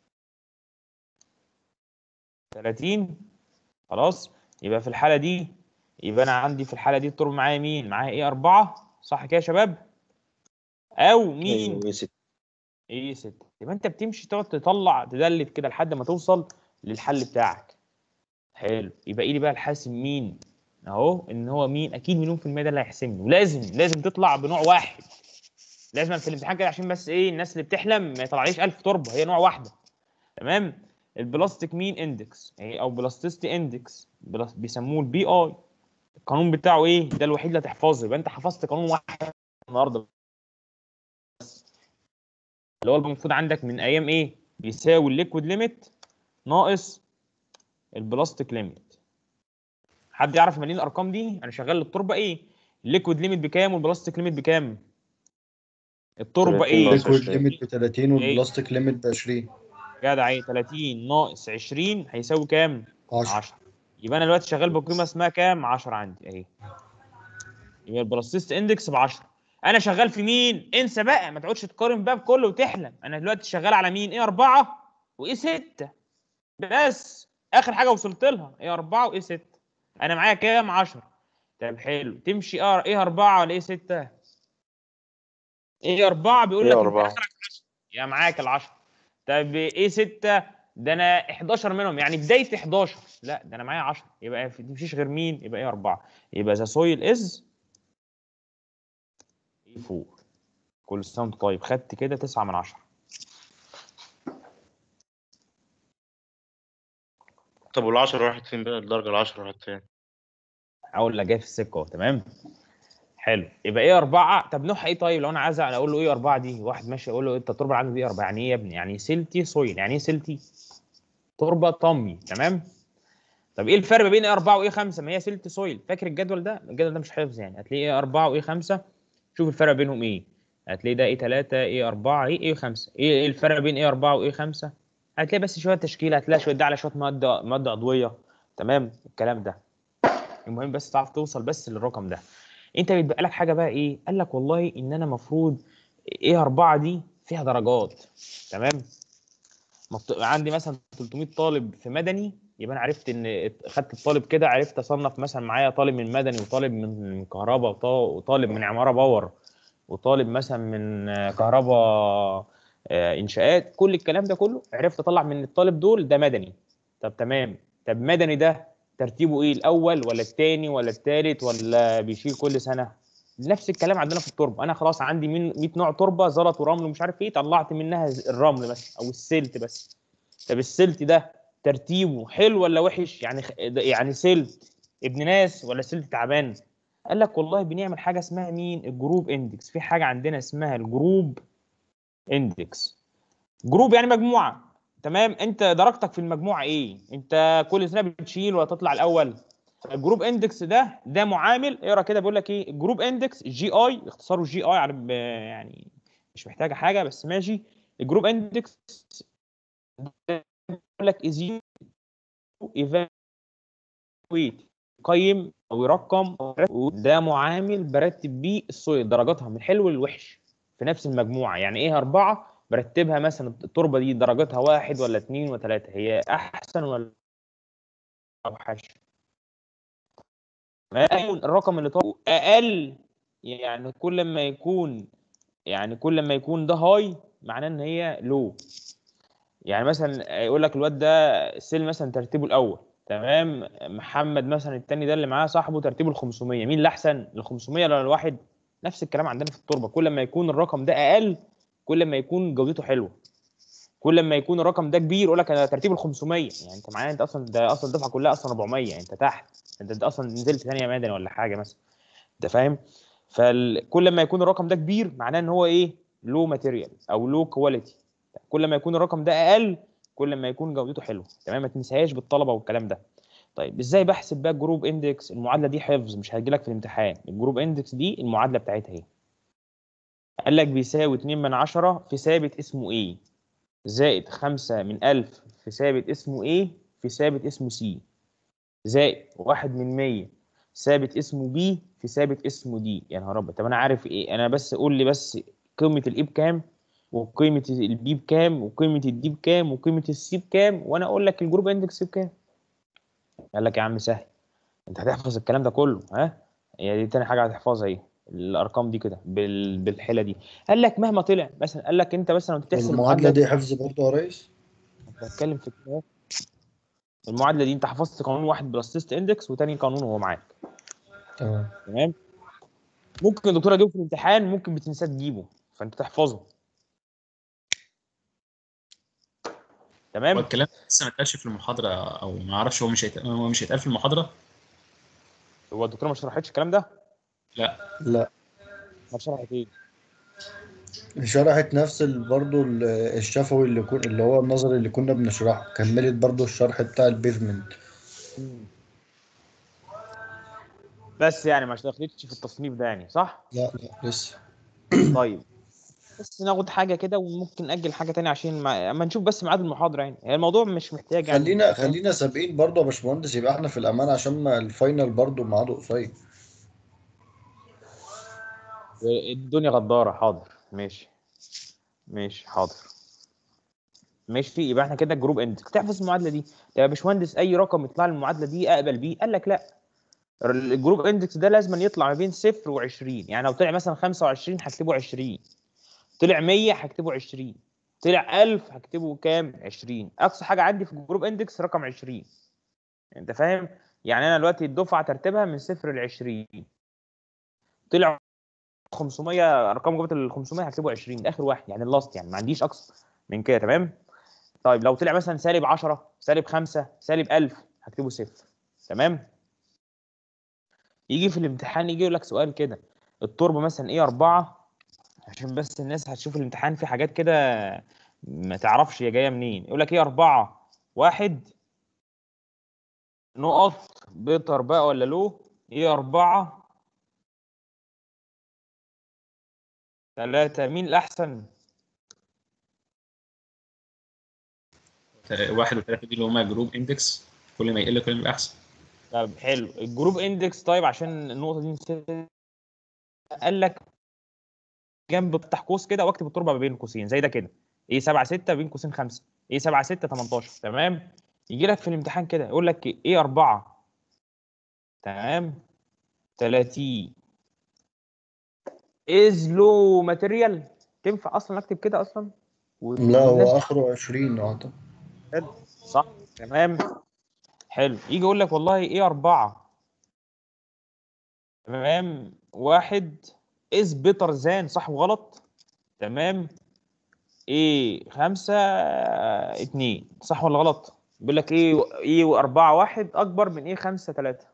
30 خلاص يبقى في الحاله دي يبقى انا عندي في الحاله دي التربه معايا مين معايا ايه اربعه صح كده يا شباب او مين ايوه ست ايه ستة يبقى انت بتمشي تقعد تطلع تدلت كده لحد ما توصل للحل بتاعك حلو يبقى لي بقى الحاسم مين اهو ان هو مين اكيد مليون في المية ده اللي هيحسمني ولازم لازم تطلع بنوع واحد لازم في الامتحان كده عشان بس ايه الناس اللي بتحلم ما يطلعليش 1000 تربه هي نوع واحده تمام البلاستيك مين اندكس يعني او بلاستيستي اندكس بلاس- بيسموه البي اي القانون بتاعه ايه ده الوحيد اللي هتحفظه يبقى انت حفظت قانون واحد النهارده اللي هو المفروض عندك من ايام ايه بيساوي الليكويد ليميت ناقص البلاستيك ليميت حد يعرف مالين الارقام دي انا شغال التربه ايه الليكويد ليميت بكام والبلاستيك ليميت بكام التربه 30 ايه ناقص الليكويد 20. ليميت ب 30 والبلاستيك ليميت ب 20 جدع ايه 30 ناقص 20 هيساوي كام 10 10 يبقى انا دلوقتي شغال بقيمه اسمها كام 10 عندي اهي يبقى البلاستيست اندكس ب 10 انا شغال في مين انسى بقى ما تقعدش تقارن بقى بكله وتحلم انا دلوقتي شغال على مين ايه 4 وايه 6 بس اخر حاجه وصلت لها ايه 4 وايه 6 انا معايا كام 10 طب حلو تمشي اه ايه 4 ولا ايه 6 ايه 4 بيقول إيه لك انت أربعة؟ اخرك 10 يا معاك ال 10 طب ايه 6 ده انا 11 منهم يعني بدايه 11 لا ده انا معايا 10 يبقى في- مفيش غير مين يبقى ايه 4 يبقى ذا سويل از ايه 4 كل سنه وانت طيب خدت كده 9 من 10 طب والعشرة راحت فين بقى الدرجة العشرة راحت فين؟ اقول لك جاي في السكه اهو تمام حلو يبقى ايه أربعة طب نوعها ايه طيب لو انا عايز اقول له ايه أربعة دي واحد ماشي اقول له انت التربه اللي عندك دي أربعة يعني ايه يا ابني يعني سلتي سويل يعني ايه سلتي تربه طمي تمام طب ايه الفرق ما بين ايه أربعة وايه خمسة ما هي سلتي سويل فاكر الجدول ده الجدول ده مش حفظ يعني هتلاقيه ايه أربعة وايه خمسة شوف الفرق بينهم ايه هتلاقي ده ايه ثلاثة ايه أربعة ايه ايه خمسة ايه ايه الفرق بين ايه أربعة وايه خمسة هتلاقي بس شويه تشكيله هتلاقي شويه ده على شويه ماده ماده عضويه تمام الكلام ده المهم بس تعرف توصل بس للرقم ده انت بيتبقى لك حاجه بقى ايه قال لك والله ان انا المفروض ايه أربعة دي فيها درجات تمام مفت- عندي مثلا 300 طالب في مدني يبقى انا عرفت ان خدت الطالب كده عرفت اصنف مثلا معايا طالب من مدني وطالب من من كهرباء وطا- وطالب من عماره باور وطالب مثلا من آه، كهرباء آه، انشاءات كل الكلام ده كله عرفت اطلع من الطالب دول ده مدني طب تمام طب مدني ده ترتيبه ايه الاول ولا الثاني ولا الثالث ولا بيشيل كل سنه نفس الكلام عندنا في التربه انا خلاص عندي من 100 نوع تربه زلط ورمل ومش عارف ايه طلعت منها ز- الرمل بس او السلت بس طب السلت ده ترتيبه حلو ولا وحش يعني خ- ده- يعني سلت ابن ناس ولا سلت تعبان قال لك والله بنعمل حاجه اسمها مين الجروب اندكس في حاجه عندنا اسمها الجروب اندكس جروب يعني مجموعه تمام انت درجتك في المجموعه ايه انت كل سنه بتشيل ولا تطلع الاول الجروب اندكس ده ده معامل اقرا كده بيقول لك ايه الجروب اندكس جي اي اختصاره جي اي على يعني مش محتاجه حاجه بس ماشي الجروب اندكس بيقول لك از ايفالويت يقيم او يرقم ده معامل برتب بيه السويل درجاتها من الحلو للوحش في نفس المجموعه يعني ايه اربعه برتبها مثلا التربه دي درجاتها واحد ولا اثنين ولا ثلاثه هي احسن ولا اوحش ما يكون الرقم اللي طالع اقل يعني كل ما يكون يعني كل ما يكون ده هاي معناه ان هي لو يعني مثلا يقول لك الواد ده سيل مثلا ترتيبه الاول تمام محمد مثلا التاني ده اللي معاه صاحبه ترتيبه ال 500 مين اللي احسن ال 500 ولا الواحد نفس الكلام عندنا في التربه كل ما يكون الرقم ده اقل كل ما يكون جودته حلوه كل ما يكون الرقم ده كبير يقول لك انا ترتيب ال 500 يعني انت معايا انت اصلا ده اصلا الدفعه كلها اصلا 400 انت تحت انت, انت اصلا نزلت ثانيه مدني ولا حاجه مثلا انت فاهم فكل ما يكون الرقم ده كبير معناه ان هو ايه لو ماتيريال او لو كواليتي كل ما يكون الرقم ده اقل كل ما يكون جودته حلوه تمام ما تنساهاش بالطلبه والكلام ده طيب ازاي بحسب بقى الجروب اندكس المعادله دي حفظ مش هتجي لك في الامتحان الجروب اندكس دي المعادله بتاعتها ايه قال لك بيساوي 2 من 10 في ثابت اسمه ايه زائد 5 من 1000 في ثابت اسمه ايه في ثابت اسمه سي زائد 1 من 100 ثابت اسمه بي في ثابت اسمه دي يا نهار ابيض طب انا عارف ايه انا بس قول لي بس قيمه الاي بكام وقيمه البي بكام وقيمه الدي بكام وقيمه السي بكام وانا اقول لك الجروب اندكس بكام قال لك يا عم سهل انت هتحفظ الكلام ده كله ها هي دي تاني حاجه هتحفظها ايه الارقام دي كده بال... بالحيله دي قال لك مهما طلع مثلا قال لك انت مثلا وانت بتحسب المعادلة دي حفظ برضه يا ريس بتكلم في كده المعادله دي انت حفظت قانون واحد بلاسيست اندكس وتاني قانون وهو معاك تمام تمام ممكن الدكتوره تجيبه في الامتحان ممكن بتنساه تجيبه فانت تحفظه هو تمام الكلام لسه ما اتقالش في المحاضره او ما اعرفش هو مش هيتقال هو مش هيتقال في المحاضره هو الدكتوره ما شرحتش الكلام ده لا ما شرحت ايه شرحت نفس ال- برضه ال- الشفوي اللي كون اللي هو النظري اللي كنا بنشرحه كملت برضه الشرح بتاع البيفمنت بس يعني ما دخلتش في التصنيف ده يعني صح لا لا لسه طيب بس ناخد حاجه كده وممكن ناجل حاجه تانية عشان ما... اما نشوف بس ميعاد المحاضره يعني هي الموضوع مش محتاج يعني خلينا أنت فاهم؟ خلينا سابقين برضه يا باشمهندس يبقى احنا في الامان عشان ما الفاينل برضه ميعاده قصير الدنيا غدارة حاضر ماشي ماشي حاضر ماشي يبقى احنا كده الجروب اندكس تحفظ المعادله دي طب يا باشمهندس اي رقم يطلع لي المعادله دي اقبل بيه قال لك لا الجروب اندكس ده لازم يطلع ما بين صفر و20 يعني لو طلع مثلا 25 هكتبه 20 طلع 100 هكتبه 20 طلع 1000 هكتبه كام 20 اقصى حاجه عندي في الجروب اندكس رقم 20 انت فاهم يعني انا دلوقتي الدفعه ترتيبها من صفر ل 20 طلع 500 ارقام جابت ال 500 هكتبه 20 ده اخر واحد يعني اللاست يعني ما عنديش اقصى من كده تمام طيب لو طلع مثلا سالب 10 سالب 5 سالب 1000 هكتبه صفر تمام يجي في الامتحان يجي يقول لك سؤال كده التربه مثلا ايه 4 عشان بس الناس هتشوف الامتحان في حاجات كده ما تعرفش هي جايه منين يقول لك ايه 4 واحد نقط بيتر بقى ولا لو ايه 4 ثلاثة مين الأحسن؟ واحد وثلاثة دي اللي هما جروب اندكس كل ما يقل كل ما يبقى احسن طب حلو الجروب اندكس طيب عشان النقطة دي نسيت قال لك جنب افتح قوس كده واكتب التربة ما بين القوسين زي ده كده ايه 7 6 بين قوسين 5 ايه 7 6 18 تمام يجي لك في الامتحان كده يقول لك ايه 4 تمام 30 از لو ماتيريال تنفع اصلا اكتب كده اصلا و- لا والناس- هو اخره 20 اعتقد حلو صح تمام حلو يجي يقول لك والله ايه أربعة تمام واحد از بيتر زان صح وغلط تمام ايه خمسة آه، اتنين صح ولا غلط بيقول لك ايه ايه وأربعة واحد أكبر من ايه خمسة تلاتة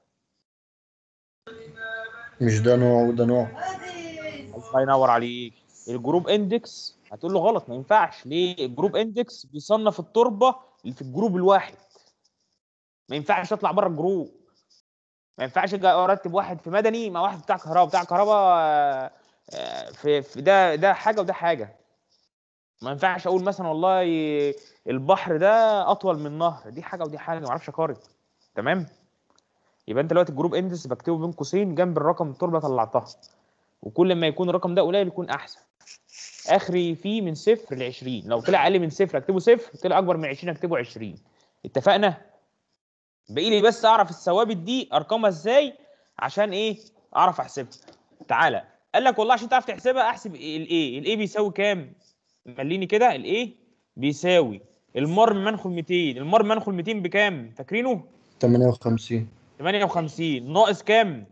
مش ده نوع وده نوع الله ينور عليك الجروب اندكس هتقول له غلط ما ينفعش ليه الجروب اندكس بيصنف التربه اللي في الجروب الواحد ما ينفعش اطلع بره الجروب ما ينفعش اجي ارتب واحد في مدني مع واحد بتاع كهرباء بتاع كهرباء آه، آه، في في ده ده حاجه وده حاجه ما ينفعش اقول مثلا والله البحر ده اطول من نهر دي حاجه ودي حاجه ما اعرفش اقارن تمام يبقى انت دلوقتي الجروب اندكس بكتبه بين قوسين جنب الرقم التربه طلعتها وكل ما يكون الرقم ده قليل يكون احسن اخري فيه من صفر ل 20 لو طلع اقل من صفر اكتبه صفر طلع اكبر من 20 اكتبه 20 اتفقنا باقي لي بس اعرف الثوابت دي ارقامها ازاي عشان ايه اعرف احسبها تعالى قال لك والله عشان تعرف تحسبها احسب الايه الايه بيساوي كام مليني كده الايه بيساوي المر من منخل 200 المر من منخل 200 بكام فاكرينه 58 58 ناقص كام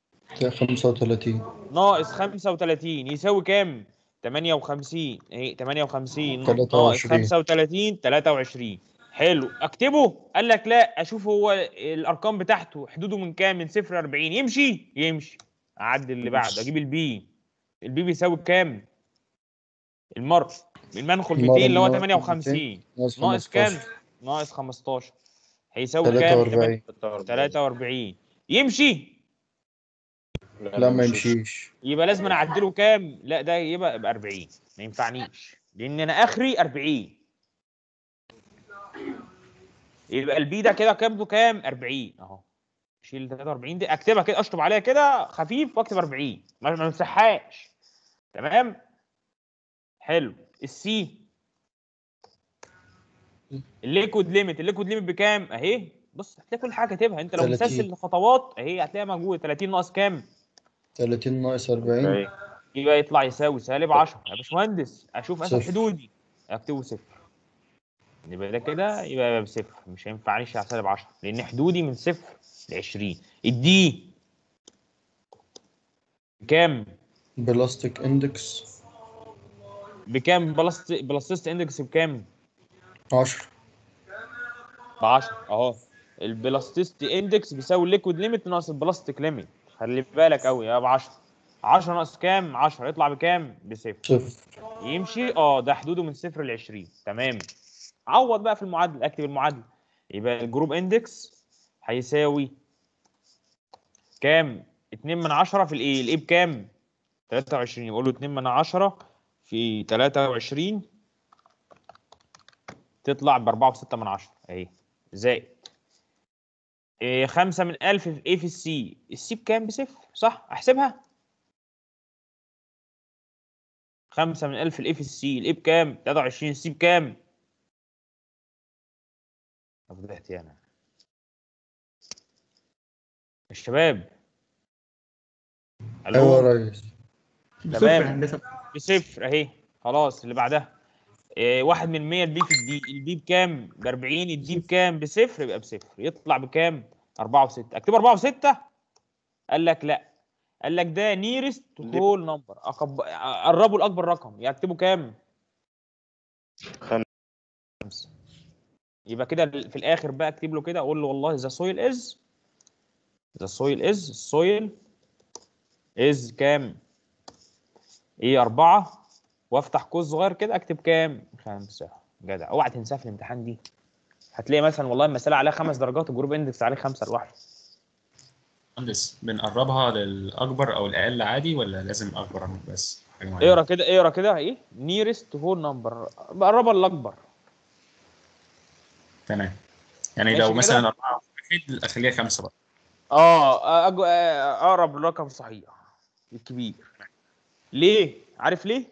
35 ناقص 35 يساوي كام 58 اهي 58 ناقص 23. 35 23 حلو اكتبه قال لك لا اشوف هو الارقام بتاعته حدوده من كام من 0 ل 40 يمشي يمشي اعدل اللي بعده اجيب البي البي بيساوي كام المر المنخل 200 اللي هو المر 58 ناقص ناقص كام 15 ناقص 15 هيساوي كام 43 43 يمشي لا ما يمشيش يبقى لازم انا اعدله كام؟ لا ده يبقى يبقى 40 ما ينفعنيش لان انا اخري 40 يبقى البي ده كده كام كام؟ 40 اهو شيل 43 دي اكتبها كده اشطب عليها كده خفيف واكتب 40 ما ما امسحهاش تمام؟ حلو السي الليكويد ليميت الليكويد ليميت بكام؟ اهي بص هتلاقي كل حاجه كاتبها انت لو 30. مسلسل الخطوات اهي هتلاقيها موجوده 30 ناقص كام؟ 30 ناقص 40 يبقى يطلع يساوي سالب 10 يا باشمهندس اشوف اسف صفر. حدودي اكتبه صفر يبقى ده كده يبقى بصفر مش هينفعنيش على سالب 10 لان حدودي من صفر ل 20 الدي بكام بلاستيك اندكس بكام بلاست بلاستيست اندكس بكام 10 ب 10 اهو البلاستيست اندكس بيساوي الليكويد ليميت ناقص البلاستيك ليميت خلي بالك قوي يا ب 10 10 ناقص كام 10 يطلع بكام بصفر صفر يمشي اه ده حدوده من صفر ل 20 تمام عوض بقى في المعادله اكتب المعادله يبقى الجروب اندكس هيساوي كام 2 من 10 في الايه الايه بكام 23 يقول له 2 من 10 في 23 تطلع ب 4.6 من 10 اهي زائد إيه 5 من 1000 في ايه في السي السي بكام بصفر صح احسبها 5 من 1000 الايه في السي الايه بكام 23 السي بكام فضحت انا الشباب ايوه الو يا ريس بصفر تمام. هندسه بصفر اهي خلاص اللي بعدها إيه واحد من 100 البي في الدي البي بكام؟ ب 40 الدي بكام؟ بصفر يبقى بصفر يطلع بكام؟ 4 و6 اكتب 4 و6 قال لك لا قال لك ده نيرست تو هول نمبر قربوا لاكبر رقم يكتبوا كام؟ خمسة يبقى كده في الاخر بقى اكتب له كده اقول له والله ذا سويل از ذا سويل از السويل از كام؟ ايه أربعة وافتح قوس صغير كده اكتب كام؟ خمسة جدع اوعى تنساها في الامتحان دي هتلاقي مثلا والله المسألة عليها خمس درجات الجروب اندكس عليه خمسة لوحده مهندس بنقربها للاكبر او الاقل عادي ولا لازم اكبر بس حاجه معينه اقرا كده اقرا كده ايه نيرست هول نمبر بقربها للاكبر تمام يعني ماشي لو كده؟ مثلا أربعة واحد أخليها خمسة بقى اه أج- آه، اقرب للرقم صحيح الكبير ليه عارف ليه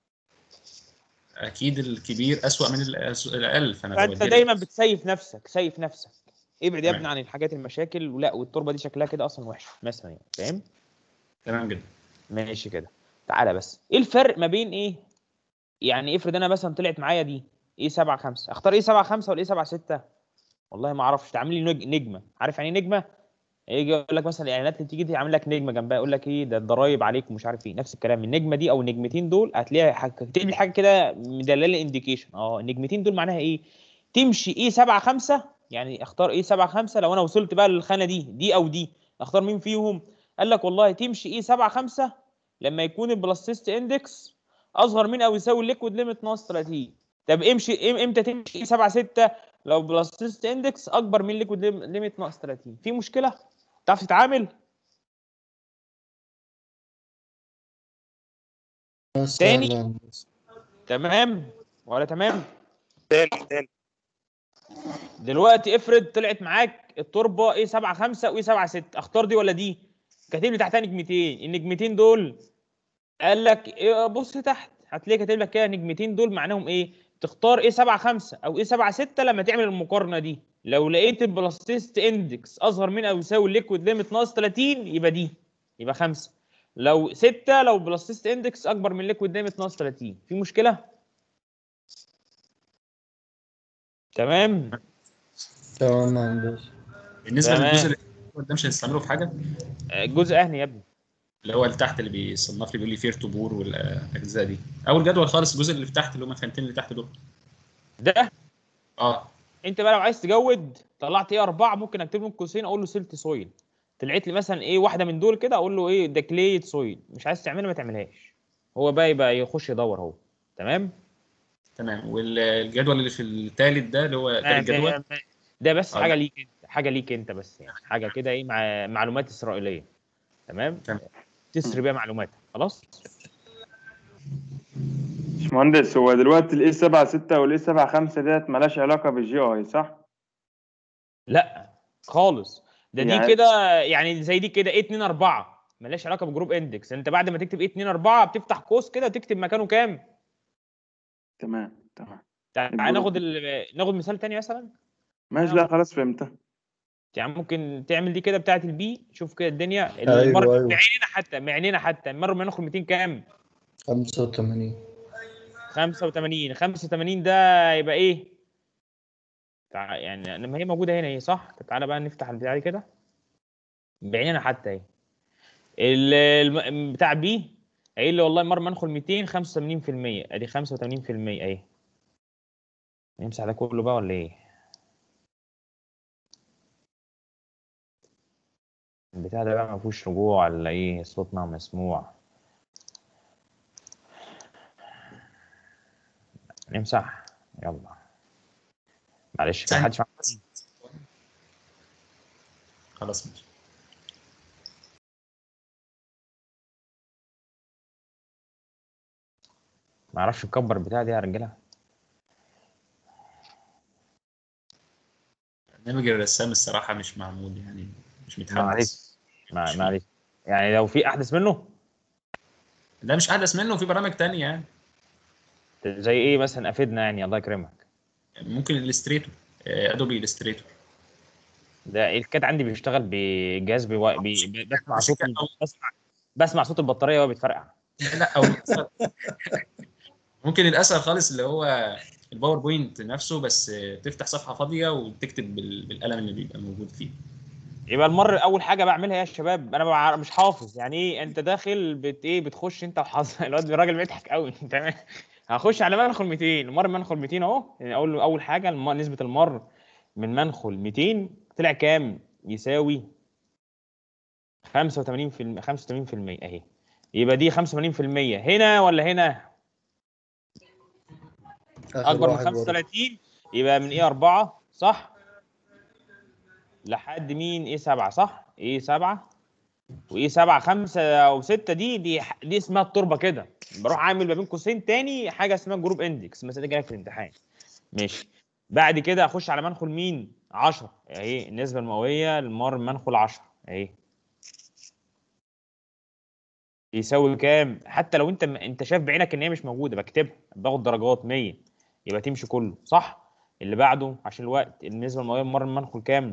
أكيد الكبير أسوأ من الأس- الأقل فأنا فانت بوديها دايما بتسيف نفسك سيف نفسك ابعد يا تمام. ابني عن الحاجات المشاكل ولا والتربه دي شكلها كده اصلا وحش مثلا يعني فاهم تمام جدا ماشي كده تعالى بس ايه الفرق ما بين ايه يعني افرض انا مثلا طلعت معايا دي ايه 7 5 اختار ايه 7 5 ولا ايه 7 6 والله ما اعرفش تعمل لي نج- نجمه عارف يعني ايه نجمه يجي يقول لك مثلا الاعلانات اللي تيجي دي عامل لك نجمه جنبها يقول لك ايه ده الضرايب عليك ومش عارف ايه نفس الكلام النجمه دي او النجمتين دول هتلاقيها حاجة- كاتب لي حاجه كده مدلله انديكيشن اه النجمتين دول معناها ايه تمشي ايه 7 5 يعني اختار ايه 7 5 لو انا وصلت بقى للخانه دي دي او دي اختار مين فيهم قال لك والله تمشي ايه 7 5 لما يكون البلاستيست اندكس اصغر من او يساوي الليكويد ليميت ناقص 30 طب امشي إم- امتى تمشي 7 6 لو بلاستيست اندكس اكبر من الليكويد ليميت ناقص 30 في مشكله تعرف تتعامل تاني؟ سهلة. تمام ولا تمام تاني تاني دلوقتي افرض طلعت معاك التربه ايه 7 5 وايه 7 6 اختار دي ولا دي كاتب لي تحتها نجمتين النجمتين دول قال لك إيه بص تحت هتلاقي كاتب لك كده نجمتين دول معناهم ايه تختار ايه 7 5 او ايه 7 6 لما تعمل المقارنه دي لو لقيت البلاستيست اندكس اصغر من او يساوي الليكويد ليميت ناقص 30 يبقى دي يبقى 5 لو 6 لو بلاستيست اندكس اكبر من الليكويد ليميت ناقص 30 في مشكله تمام تمام يا هندسة بالنسبة تمام. للجزء اللي ده مش هنستعمله في حاجة الجزء اهني يا ابني اللي هو اللي تحت اللي بيصنف لي بيقول لي فير تو بور والأجزاء دي أول جدول خالص الجزء اللي في تحت اللي هم الخانتين اللي تحت دول ده اه انت بقى لو عايز تجود طلعت ايه اربعه ممكن اكتب لهم قوسين اقول له سيلت سويل طلعت لي مثلا ايه واحده من دول كده اقول له ايه ده كليت سويل مش عايز تعملها ما تعملهاش هو بقى يبقى يخش يدور هو تمام تمام والجدول اللي في الثالث ده اللي هو تالت جدول ده بس آه. حاجه ليك انت حاجه ليك انت بس يعني حاجه كده ايه مع معلومات اسرائيليه تمام تمام. تسري بيها معلوماتك خلاص باشمهندس هو دلوقتي الاي 7 6 والاي 7 5 ديت مالهاش علاقه بالجي اي صح؟ لا خالص ده دي يعني- كده يعني زي دي كده ايه 2 4 ملهاش علاقه بجروب اندكس انت بعد ما تكتب ايه 2 4 بتفتح قوس كده وتكتب مكانه كام تمام تمام تعال الجروب. ناخد ال... ناخد مثال تاني مثلا ماشي لا خلاص فهمتها يعني ممكن تعمل دي كده بتاعت البي شوف كده الدنيا أيوة، المره أيوة. بعيننا حتى بعيننا حتى المره ما ناخد 200 كام 85 85 85 ده يبقى ايه تع... يعني لما هي موجوده هنا ايه صح طب تعالى بقى نفتح البتاع دي كده بعيننا حتى ايه ال... الم... بتاع بي قايل لي والله مره ما ندخل 200 85% ادي 85% اهي نمسح ده كله بقى ولا ايه البتاع ده بقى ما فيهوش رجوع ولا ايه صوتنا مسموع نمسح يلا معلش كان ثانية. حدش معاه خلاص ماشي ما اعرفش نكبر البتاع دي يا رجاله برنامج الرسام الصراحة مش معمول يعني مش معلش متحمس مع- معلش يعني لو في احدث منه ده مش أحدث منه في برامج تانية يعني زي ايه مثلا افيدنا يعني الله يكرمك ممكن الستريتور ادوبي الستريتور ده الكات عندي بيشتغل بجهاز بي... بي... بسمع صوت ال- بسمع بسمع صوت البطاريه وهو بيتفرقع لا او ممكن الاسهل خالص اللي هو الباوربوينت نفسه بس تفتح صفحه فاضيه وتكتب بال- بالقلم اللي بيبقى موجود فيه يبقى المره اول حاجه بعملها يا شباب انا بع- مش حافظ يعني ايه انت داخل بت ايه بتخش انت وحظ الواد الراجل بيضحك قوي تمام هخش على منخل 200 المر منخل 200 اهو يعني اقول له اول حاجه الم... نسبه المر من منخل 200 طلع كام يساوي 85% 85% اهي يبقى دي 85% هنا ولا هنا آخر اكبر من واحد برضه. 35 يبقى من ايه 4 صح لحد مين ايه 7 صح ايه 7 وايه 7 5 او 6 دي دي دي اسمها التربه كده بروح عامل ما بين قوسين تاني حاجه اسمها جروب اندكس المساله دي جايه في الامتحان ماشي بعد كده اخش على منخل مين 10 اهي النسبه المئويه للمر منخل 10 اهي يساوي كام حتى لو انت انت شايف بعينك ان هي مش موجوده بكتبها باخد درجات 100 يبقى تمشي كله صح اللي بعده عشان الوقت النسبه المئويه للمر المنخل كام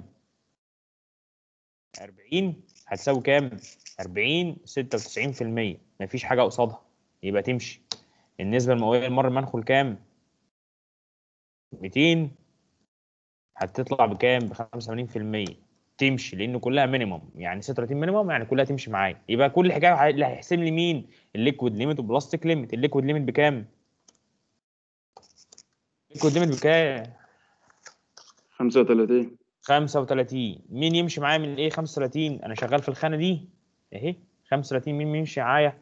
40 هتساوي كام 40 96% مفيش حاجه قصادها يبقى تمشي النسبه المئويه للمر المنخل كام 200 هتطلع بكام ب 85% تمشي لان كلها مينيمم يعني 36 مينيمم يعني كلها تمشي معايا يبقى كل حكايه اللي هيحسب لي مين الليكويد ليميت والبلاستيك ليميت الليكويد ليميت بكام الليكويد ليميت بكام 35 35 مين يمشي معايا من ايه 35 انا شغال في الخانه دي اهي 35 مين يمشي معايا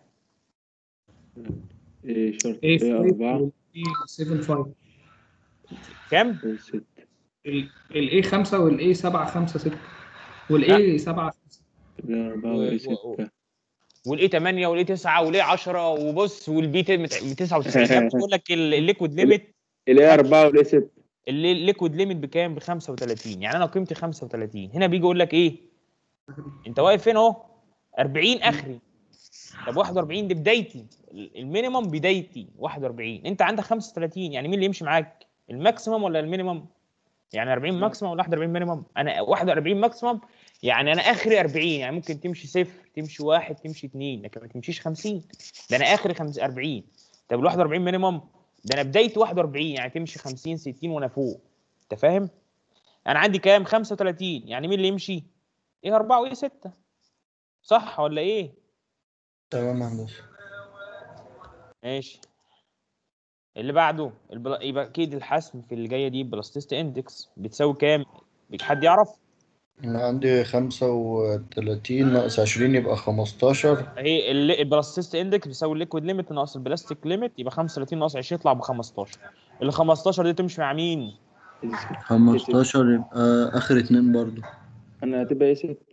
ايه شرط ايه ايه 5 أربعة والاي 7 5 كام ايه ستة الاي 5 والاي 7 5 6 والاي 7 5 ايه أربعة و- وايه و- ستة والاي 8 والاي 9 والاي 10 وبص والبي 99 بقول لك ال- الليكويد ليميت الايه أربعة والايه ستة اللي الليكويد ليميت بكام ب 35 يعني انا قيمتي 35 هنا بيجي يقول لك ايه انت واقف فين اهو 40 اخري طب 41 دي بدايتي المينيمم بدايتي 41 انت عندك 35 يعني مين اللي يمشي معاك الماكسيمم ولا المينيمم يعني 40 ماكسيمم ولا 41 مينيمم انا 41 ماكسيمم يعني انا اخري 40 يعني ممكن تمشي صفر تمشي واحد تمشي اثنين لكن ما تمشيش 50 ده انا اخري 50 40 طب ال 41 مينيمم ده انا بدايتي 41 يعني تمشي 50 60 وانا فوق انت فاهم انا عندي كام 35 يعني مين اللي يمشي ايه 4 وايه 6 صح ولا ايه تمام يا هندسه ماشي اللي بعده البلا... يبقى اكيد الحسم في اللي جايه دي بلاستيست اندكس بتساوي كام حد يعرف انا عندي خمسة وتلاتين ناقص عشرين يبقى خمستاشر هي ال- البلاستيست اندكس بيساوي الليكويد ليميت ناقص البلاستيك ليميت يبقى 35 ناقص 20 يطلع ب 15 ال 15 دي تمشي مع مين خمستاشر يبقى اخر اتنين برضو انا هتبقى ايه ستة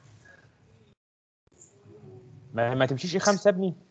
ما, ما تمشيش ايه 5 يا ابني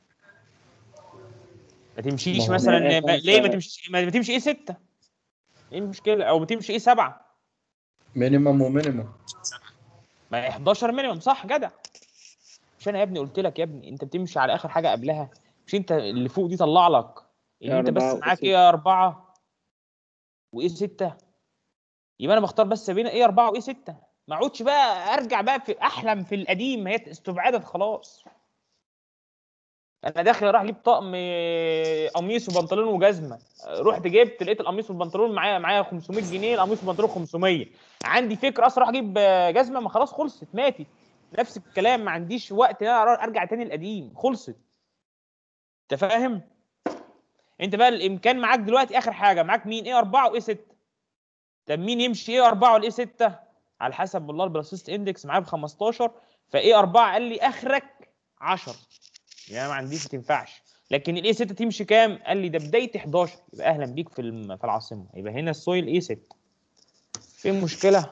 ما تمشيش ما هو مثلا إيه ما... ليه ما خمسة؟ تمشيش ما تمشي ايه 6 ايه المشكله او بتمشي ايه 7 مينيمم ومينيمم ما هي 11 مينيمم صح جدع مش انا يا ابني قلت لك يا ابني انت بتمشي على اخر حاجه قبلها مش انت اللي فوق دي طلع لك ان يا انت بس أربعة معاك وستة. ايه أربعة وايه ستة يبقى انا بختار بس بين ايه أربعة وايه ستة ما اقعدش بقى ارجع بقى في احلم في القديم ما هي استبعدت خلاص انا داخل راح اجيب طقم آه، قميص وبنطلون وجزمه آه، رحت جبت لقيت القميص والبنطلون معايا معايا 500 جنيه القميص والبنطلون 500 عندي فكره اصلا اروح اجيب آه، جزمه ما خلاص خلصت ماتت نفس الكلام ما عنديش وقت ان انا ارجع تاني القديم خلصت انت فاهم انت بقى الامكان معاك دلوقتي اخر حاجه معاك مين ايه 4 وايه 6 طب مين يمشي ايه 4 والايه 6 على حسب والله البلاسيست اندكس معايا ب 15 فايه 4 قال لي اخرك 10 يعني أنا ما عنديش ما تنفعش لكن الاي 6 تمشي كام قال لي ده بدايه 11 يبقى اهلا بيك في الم- في العاصمه يبقى هنا السويل اي 6 في مشكله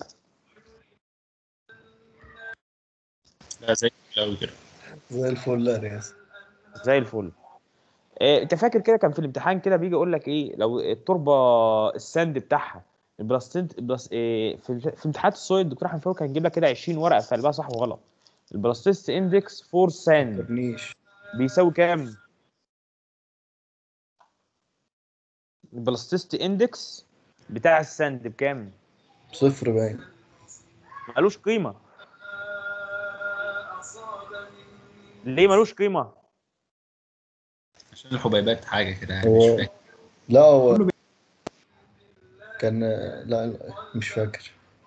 لا زي قوي كده زي الفل يا رياس زي الفل إيه انت فاكر كده كان في الامتحان كده بيجي يقول لك ايه لو التربه الساند بتاعها البلاستيد بلاس إيه في في امتحانات السويل الدكتور احمد فاروق كان يجيب لك كده 20 ورقه في قلبها صح وغلط البلاستيست اندكس فور ساند مفكرنيش بيساوي كام البلاستيست اندكس بتاع الساند بكام صفر باين ملوش قيمه ليه ملوش قيمه عشان الحبيبات حاجه كده يعني مش هو فاكر لا هو كله كان لا لا، مش فاكر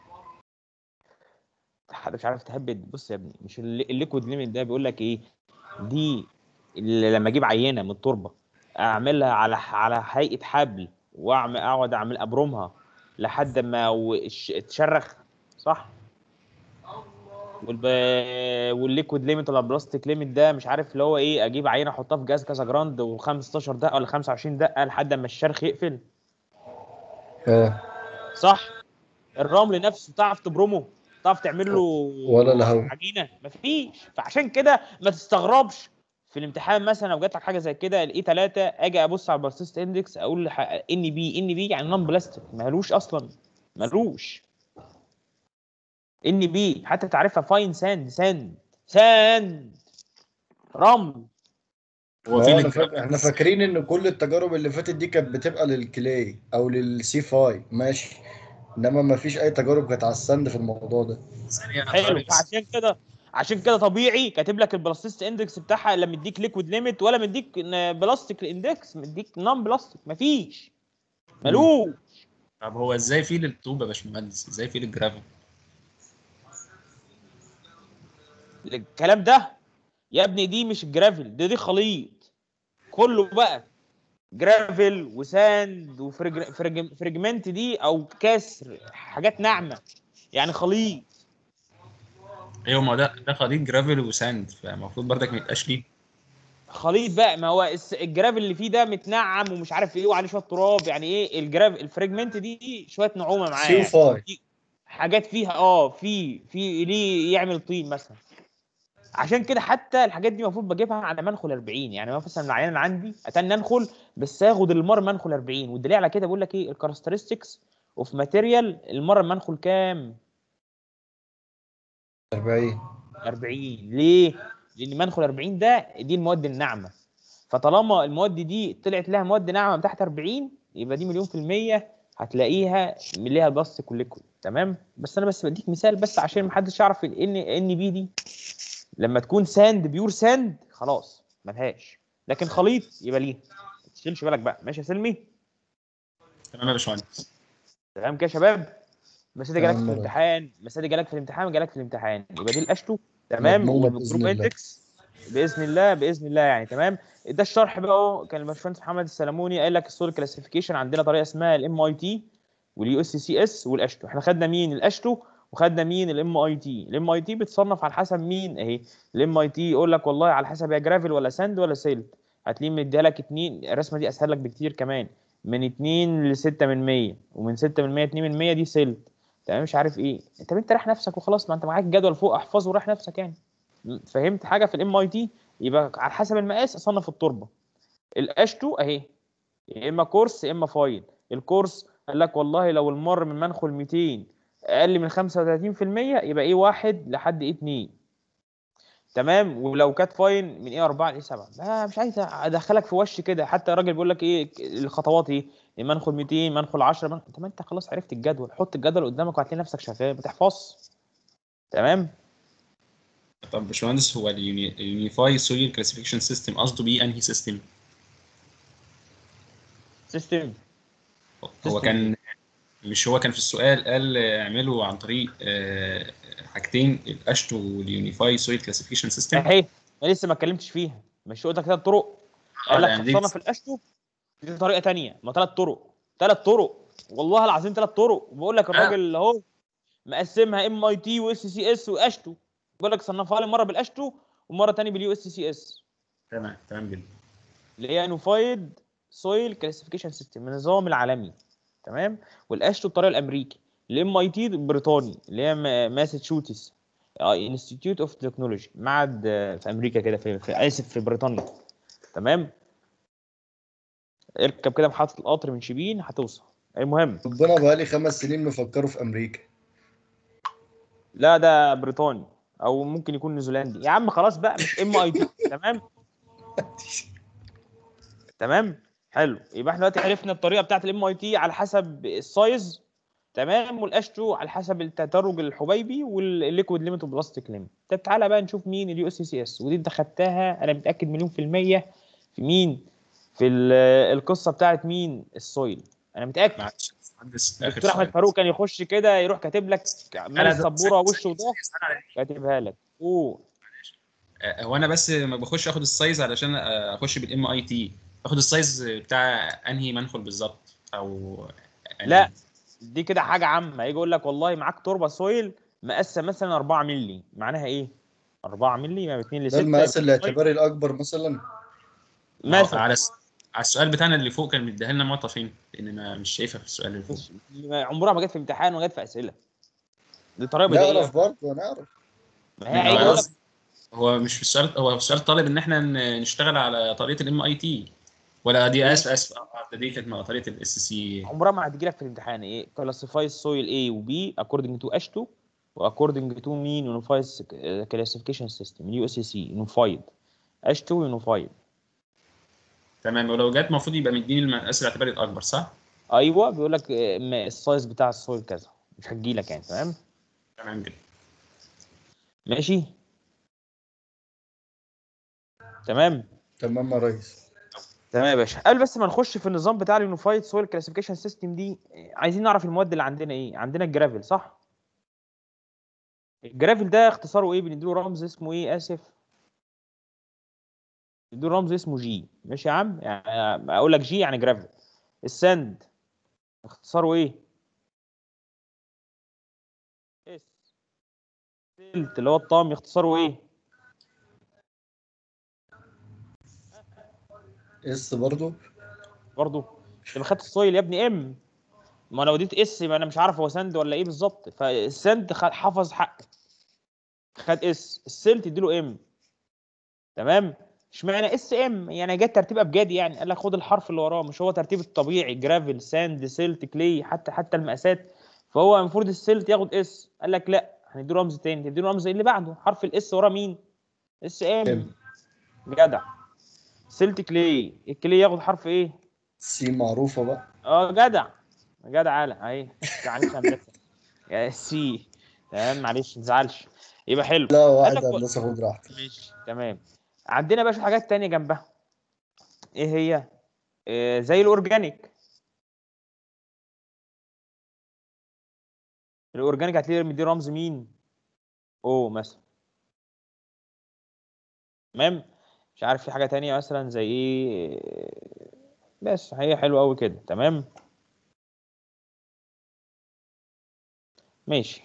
حد مش عارف تهبد بص يا ابني مش الل- الليكويد ليميت ده بيقول لك ايه دي اللي لما اجيب عينه من التربه اعملها على على هيئه حبل واعمل اقعد اعمل ابرمها لحد ما وش- تشرخ صح والب... والليكويد ليميت ولا البلاستيك ليميت ده مش عارف اللي هو ايه اجيب عينه احطها في جهاز كذا جراند و15 دقه ولا 25 دقه لحد ما الشرخ يقفل اه صح الرمل نفسه تعرف تبرمه تعرف تعمل له ولا الهوا. عجينه مفيش فعشان كده ما تستغربش في الامتحان مثلا لو جات لك حاجه زي كده الاي 3 اجي ابص على البارسيست اندكس اقول ان بي ان بي يعني نون بلاستيك مالوش اصلا مالوش ان بي حتى تعرفها فاين ساند ساند ساند رمل هو ما في هو أنا لينك فاكر احنا فاكرين ان كل التجارب اللي فاتت دي كانت بتبقى للكلاي او للسي فاي ماشي انما ما فيش اي تجارب كانت على السند في الموضوع ده ثانيه حلو فعشان كده عشان كده طبيعي كاتب لك البلاستيست اندكس بتاعها لا مديك ليكويد ليميت ولا مديك ن- بلاستيك اندكس مديك نون بلاستيك مفيش ملوش طب هو ازاي في للطوب يا باشمهندس ازاي في للجرافيك الكلام ده يا ابني دي مش الجرافل دي دي خليط كله بقى جرافل وساند وفرجمنت دي او كسر حاجات ناعمه يعني خليط ايوه ما ده ده خليط جرافل وساند فالمفروض برضك ما يبقاش ليه خليط بقى ما هو الس- الجرافل اللي فيه ده متنعم ومش عارف ايه وعليه شويه تراب يعني ايه الجراف الفريجمنت دي شويه نعومه معاه سي فاي حاجات فيها اه في في ليه يعمل طين مثلا عشان كده حتى الحاجات دي المفروض بجيبها على منخل 40 يعني مثلا العيان اللي عندي اتني انخل بس اخد المر منخل 40 والدليل على كده بقول لك ايه الكاركترستكس اوف ماتيريال المر منخل كام 40 40 ليه لان منخل 40 ده دي المواد الناعمه فطالما المواد دي طلعت لها مواد ناعمه تحت 40 يبقى دي مليون في الميه هتلاقيها مليها البلاستيك والليكويد تمام بس انا بس بديك مثال بس عشان محدش يعرف ان ان بي دي لما تكون ساند بيور ساند خلاص ملهاش لكن خليط يبقى ليه ما تشيلش بالك بقى ماشي يا سلمي تمام يا باشمهندس تمام كده يا شباب مسادة جالك في تمام. الامتحان مسادة جالك في الامتحان جالك في الامتحان يبقى دي الاشتو تمام مضمونة بإذن والجروب الله. اندكس باذن الله باذن الله يعني تمام ده الشرح بقى اهو كان الباشمهندس محمد السلموني قال لك السول كلاسيفيكيشن عندنا طريقه اسمها الام اي تي واليو اس سي اس والاشتو احنا خدنا مين الاشتو وخدنا مين الام اي تي الام اي تي بتصنف على حسب مين اهي الام اي تي يقول لك والله على حسب يا جرافل ولا ساند ولا سيلت هتلاقيه مديها لك اتنين الرسمه دي اسهل لك بكتير كمان من 2 ل 6 من 100 ومن 6 من 100 2 من 100 دي سيلت تمام مش عارف ايه طب انت راح نفسك وخلاص ما انت معاك جدول فوق احفظه وراح نفسك يعني م- فهمت حاجه في الام اي تي يبقى على حسب المقاس اصنف التربه الاشتو اهي يا اما كورس يا اما فايل الكورس قال لك والله لو المر من منخل 200 اقل من 35% يبقى ايه واحد لحد ايه اتنين تمام ولو كانت فاين من ايه 4 لايه 7 ما مش عايز ادخلك في وش كده حتى الراجل بيقول لك ايه الخطوات ايه منخل 200 منخل 10 منخل... طب ما انت خلاص عرفت الجدول حط الجدول قدامك وهتلاقي نفسك شغال ما تحفظش تمام طب باشمهندس هو اليونيفاي سويل كلاسيفيكيشن سيستم قصده بيه انهي سيستم؟ سيستم هو System. كان مش هو كان في السؤال قال اعملوا عن طريق آه، حاجتين الاشتو واليونيفاي سويل كلاسيفيكيشن سيستم اهي انا لسه ما اتكلمتش فيها مش قلت لك ثلاث طرق قال لك يعني دي- تصنف الاشتو دي طريقه تانية ما ثلاث طرق ثلاث طرق والله العظيم ثلاث طرق وبقول لك الراجل اللي اهو مقسمها ام اي تي واس سي اس واشتو بيقول لك صنفها لي مره بالاشتو ومره تانية باليو اس سي اس تمام تمام جدا اللي هي يونيفايد سويل كلاسيفيكيشن سيستم النظام العالمي تمام والاشتو الطريقه الامريكي الام اي تي البريطاني اللي هي ما- ماساتشوستس انستيتيوت اوف تكنولوجي معهد آه، في امريكا كده في, في اسف في بريطانيا تمام اركب كده محطه القطر من شبين هتوصل المهم ربنا بقالي خمس سنين مفكره في امريكا لا ده بريطاني او ممكن يكون نيوزيلندي يا عم خلاص بقى مش ام اي تي تمام تمام حلو يبقى احنا دلوقتي عرفنا الطريقه بتاعت الام اي تي على حسب السايز تمام والاشتو على حسب التدرج الحبيبي والليكويد ليميت والبلاستيك ليميت طب تعالى بقى نشوف مين اليو اس سي اس ودي انت خدتها انا متاكد مليون في الميه في مين في ال- القصه بتاعت مين السويل انا متاكد معلش يا باشمهندس اخر دكتور احمد سؤال فاروق كان يخش كده يروح كاتب لك مال أنا ده- السبوره وشه وده استنى على- كاتبها لك اوه آه، هو انا بس ما بخش اخد السايز علشان آه، اخش بالام اي تي باخد السايز بتاع انهي منخل بالظبط او يعني لا دي كده حاجه عامه يجي يقول لك والله معاك تربه سويل مقاسه مثلا 4 مللي معناها ايه 4 مللي يبقى 2 ل ده 6 المقاس الاعتباري الاكبر مثلا مثلا على الس- على السؤال بتاعنا اللي فوق كان مديها لنا معطى فين؟ لان ما مش شايفها في السؤال اللي فوق عمرها ما جت في امتحان وجت في اسئله دي طريقه بدائيه نعرف برضه نعرف ما هي هيجي يقول لك هو مش في السؤال هو في السؤال طالب ان احنا ن- نشتغل على طريقه الام اي تي ولا دي اسف اسف آه، ده دي كانت مع طريقه الاس سي عمرها ما هتجي لك في الامتحان ايه كلاسيفاي سويل A و B according to H2 و according to مين unified classification system اليو اس سي unified H2 unified تمام ولو جت المفروض يبقى مديني المقاس الاعتباري الاكبر صح؟ ايوه بيقول لك آه، ما السايز بتاع السويل كذا مش هتجي لك يعني تمام تمام جدا ماشي تمام تمام يا ريس تمام يا باشا قبل بس ما نخش في النظام بتاع اليونيفايد سويل كلاسيفيكيشن سيستم دي عايزين نعرف المواد اللي عندنا ايه عندنا الجرافيل صح الجرافيل ده اختصاره ايه بنديله رمز اسمه ايه اسف بنديله رمز اسمه جي ماشي يا عم يعني اقول لك جي يعني جرافيل الساند اختصاره ايه اس سيلت اللي هو الطام اختصاره ايه اس برضه برضه انت ما خدت السويل يا ابني ام ما انا وديت اس ما انا مش عارف هو سند ولا ايه بالظبط فالسند خد- حفظ حق خد اس السيل تديله ام تمام اشمعنى اس ام يعني جت ترتيب ابجدي يعني قال لك خد الحرف اللي وراه مش هو ترتيب الطبيعي جرافل ساند سيلت كلي حتى حتى المقاسات فهو المفروض السيلت ياخد اس قال لك لا هنديله رمز تاني تديله رمز اللي بعده حرف الاس وراه مين اس ام ام جدع سيلت كلي الكلي ياخد حرف ايه سي معروفه بقى اه جدع جدع على اهي معلش هندسه يا سي تمام معلش ما تزعلش يبقى حلو لا قال واحد لك و- هندسه خد راحتك ماشي تمام عندنا بقى شوية حاجات تانية جنبها ايه هي إيه زي الاورجانيك الاورجانيك هتلاقي مدي رمز مين او مثلا تمام مش عارف في حاجة تانية مثلا زي ايه بس هي حلوة قوي كده تمام ماشي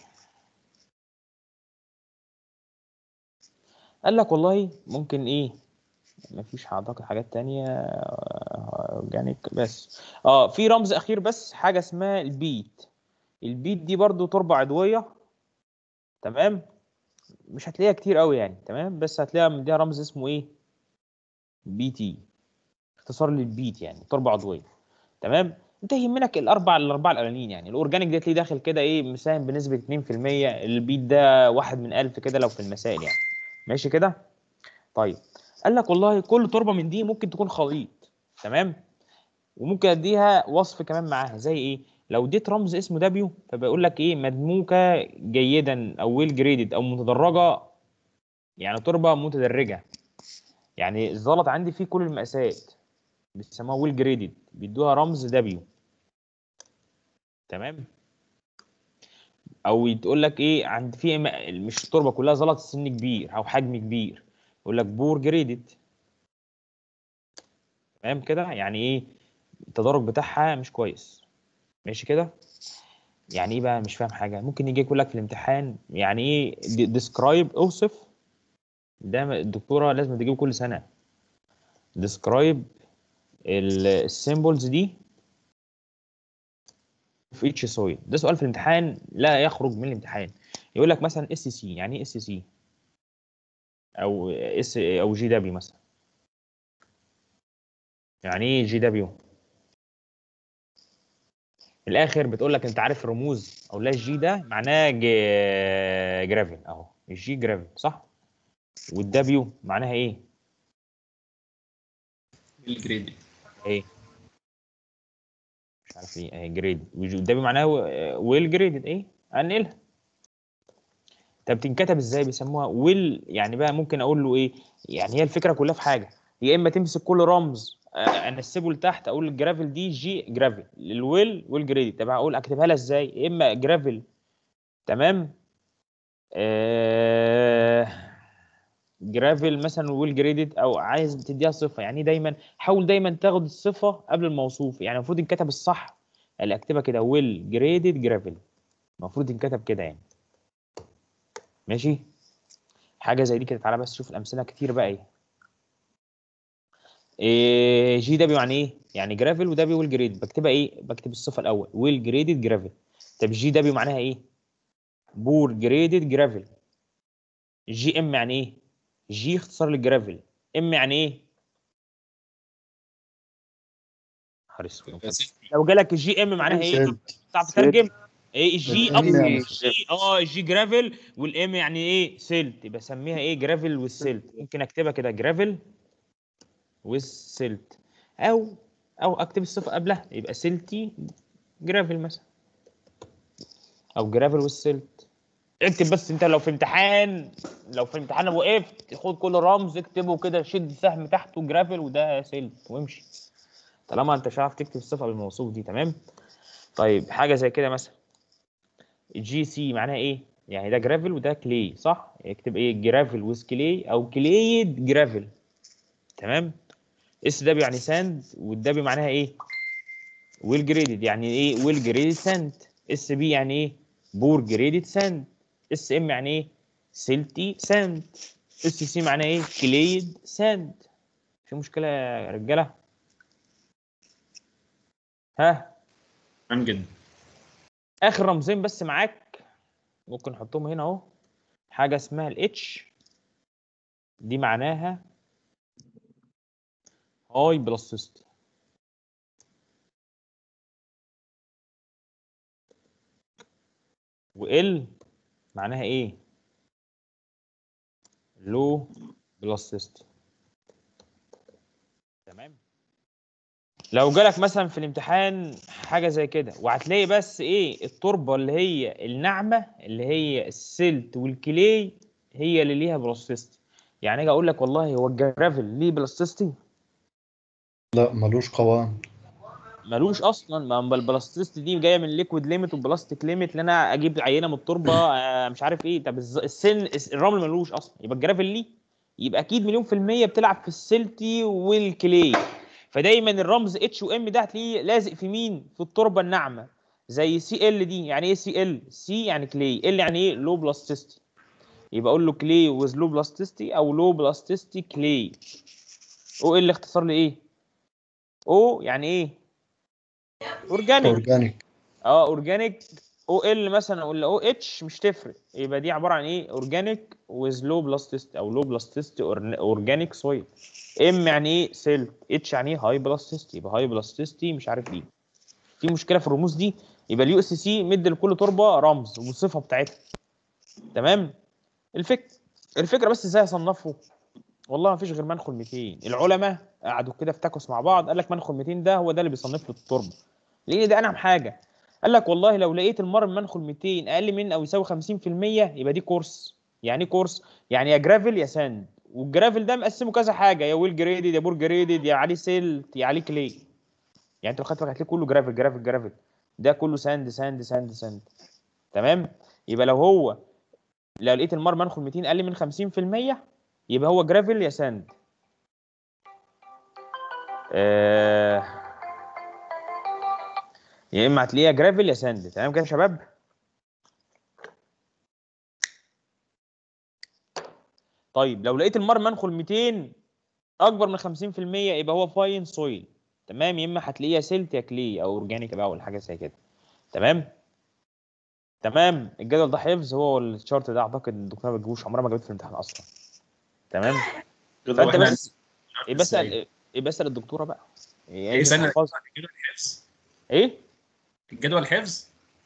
قال لك والله ممكن ايه مفيش اعتقد حاجات تانية اورجانيك بس اه في رمز اخير بس حاجة اسمها البيت البيت دي برضو تربة عضوية تمام مش هتلاقيها كتير قوي يعني تمام بس هتلاقيها مديها رمز اسمه ايه بي تي اختصار للبيت يعني تربة عضوية تمام انت يهمك الاربع الاربعه الاولانيين يعني الاورجانيك ده تلاقيه داخل كده ايه مساهم بنسبه 2% البيت ده واحد من ألف كده لو في المسائل يعني ماشي كده طيب قال لك والله كل تربه من دي ممكن تكون خليط تمام وممكن اديها وصف كمان معاها زي ايه لو اديت رمز اسمه دبليو فبيقول لك ايه مدموكه جيدا او ويل جريدد او متدرجه يعني تربه متدرجه يعني الزلط عندي فيه كل المقاسات بيسموها ويل جريدد بيدوها رمز دبليو تمام او تقول لك ايه عند في م- مش التربه كلها زلط سن كبير او حجم كبير يقول لك بور جريدد تمام كده يعني ايه التدرج بتاعها مش كويس ماشي كده يعني ايه بقى مش فاهم حاجه ممكن يجي يقول لك في الامتحان يعني ايه ديسكرايب اوصف ده الدكتوره لازم تجيبه كل سنه ديسكرايب السيمبلز دي في اتش سويل ده سؤال في الامتحان لا يخرج من الامتحان يقول لك مثلا اس سي يعني ايه اس سي او اس او جي دبليو مثلا يعني ايه جي دبليو في الاخر بتقول لك انت عارف الرموز او لا الجي ده معناه جي- جرافيل اهو الجي جرافيل صح والدبليو معناها ايه الجريدي ايه مش عارف ايه ايه جريد والدبليو معناها ويل جريدد ايه انقلها طب بتنكتب ازاي بيسموها ويل يعني بقى ممكن اقول له ايه يعني هي الفكره كلها في حاجه يا اما تمسك كل رمز آه، انسبه لتحت اقول الجرافل دي جي جرافل الويل والجريدي طب هقول اكتبها لها ازاي يا اما جرافل تمام آه جرافل مثلا ويل جريدد او عايز تديها صفه يعني دايما حاول دايما تاخد الصفه قبل الموصوف يعني المفروض ينكتب الصح اللي اكتبها كده ويل جريدد جرافل المفروض ينكتب كده يعني ماشي حاجه زي دي كده تعالى بس شوف الامثله كتير بقى ايه إيه جي دبليو يعني ايه؟ يعني جرافل ودبليو ويل جريد بكتبها ايه؟ بكتب الصفه الاول ويل جريدد جرافل طب جي دبليو معناها ايه؟ بور جريدد جرافل جي ام يعني ايه؟ جي اختصار للجرافل ام يعني ايه؟ نهار اسود. لو جالك الجي ام معناها ايه؟ سلت تعرف تترجم؟ ايه الجي الام يعني الجي اه الجي جرافل والام يعني ايه؟ سيلت يبقى سميها ايه؟ جرافل والسيلت ممكن اكتبها كده جرافل والسيلت او او اكتب الصفه قبلها يبقى سيلتي جرافل مثلا او جرافل والسيلت اكتب بس انت لو في امتحان لو في امتحان وقفت خد كل رمز اكتبه كده شد سهم تحته جرافل وده سيلت وامشي طالما انت مش عارف تكتب الصفه بالموصوف دي تمام طيب حاجه زي كده مثلا جي سي معناها ايه يعني ده جرافل وده كلي صح اكتب ايه جرافل ويز كلي او كليد جرافل تمام اس دبليو يعني ساند والدبليو معناها ايه ويل جريدد يعني ايه ويل جريدد ساند اس بي يعني ايه بور جريدد ساند اس ام يعني ايه سيلتي ساند اس سي معناها ايه كليد ساند في مشكله يا رجاله ها تمام جدا اخر رمزين بس معاك ممكن نحطهم هنا اهو حاجه اسمها الاتش دي معناها هاي بلاستيستي وال معناها ايه لو بلاستيستي تمام لو جالك مثلا في الامتحان حاجه زي كده وهتلاقي بس ايه التربه اللي هي الناعمه اللي هي السلت والكلي هي اللي ليها بلاستيستي يعني اجي اقول لك والله هو الجرافل ليه بلاستيستي لا ملوش قوام ملوش اصلا ما البلاستيستي دي جايه من ليكويد ليميت وبلاستيك ليميت اللي انا اجيب عينه من التربه آه، مش عارف ايه طب الز- السن الرمل ملوش اصلا يبقى الجرافل ليه يبقى اكيد مليون في الميه بتلعب في السلتي والكلي فدايما الرمز اتش وام ده هتلاقيه لازق في مين في التربه الناعمه زي سي ال دي يعني ايه سي ال سي يعني كلي ال يعني ايه لو بلاستيستي يبقى اقول له كلي ويز لو بلاستيستي او لو بلاستيستي كلي او ال اختصار لايه او يعني ايه اورجانيك اورجانيك اه اورجانيك او ال مثلا ولا او اتش مش تفرق يبقى دي عباره عن ايه اورجانيك ويز لو بلاستيست او لو بلاستيست اورجانيك سويل ام يعني ايه سيل اتش يعني ايه هاي بلاستيستي يبقى هاي بلاستيستي مش عارف ايه في مشكله في الرموز دي يبقى اليو اس سي مد لكل تربه رمز والصفه بتاعتها تمام الفكره الفكره بس ازاي اصنفه والله ما فيش غير منخل 200 العلماء قعدوا كده افتكسوا مع بعض قال لك منخل 200 ده هو ده اللي بيصنف له التربه لان ده انعم حاجه قال لك والله لو لقيت المر منخل 200 اقل من او يساوي 50% يبقى دي كورس يعني ايه كورس يعني يا جرافل يا ساند والجرافل ده مقسمه كذا حاجه يا ويل جريدد يا بور جريدد يا عليه سيلت يا عليه كلي يعني انت لو خدت بالك هتلاقي كله جرافل جرافل جرافل ده كله ساند ساند ساند ساند تمام يبقى لو هو لو لقيت المر منخل 200 اقل من 50% يبقى هو جرافل يا ساند آه يا اما هتلاقيها جرافل يا ساند تمام كده يا شباب طيب لو لقيت المر منخل 200 اكبر من 50% يبقى هو فاين سويل تمام يا اما هتلاقيها سيلت يا كلي او اورجانيك بقى ولا حاجه زي كده تمام تمام الجدول ده حفظ هو الشارت ده اعتقد الدكتوره ما بتجيبوش عمرها ما جابته في الامتحان اصلا تمام كده فانت واحنا بس يبقى اسال يبقى اسال الدكتوره بقى يعني ايه أنت سنة حفظت- الجدول حفظ ايه الجدول حفظ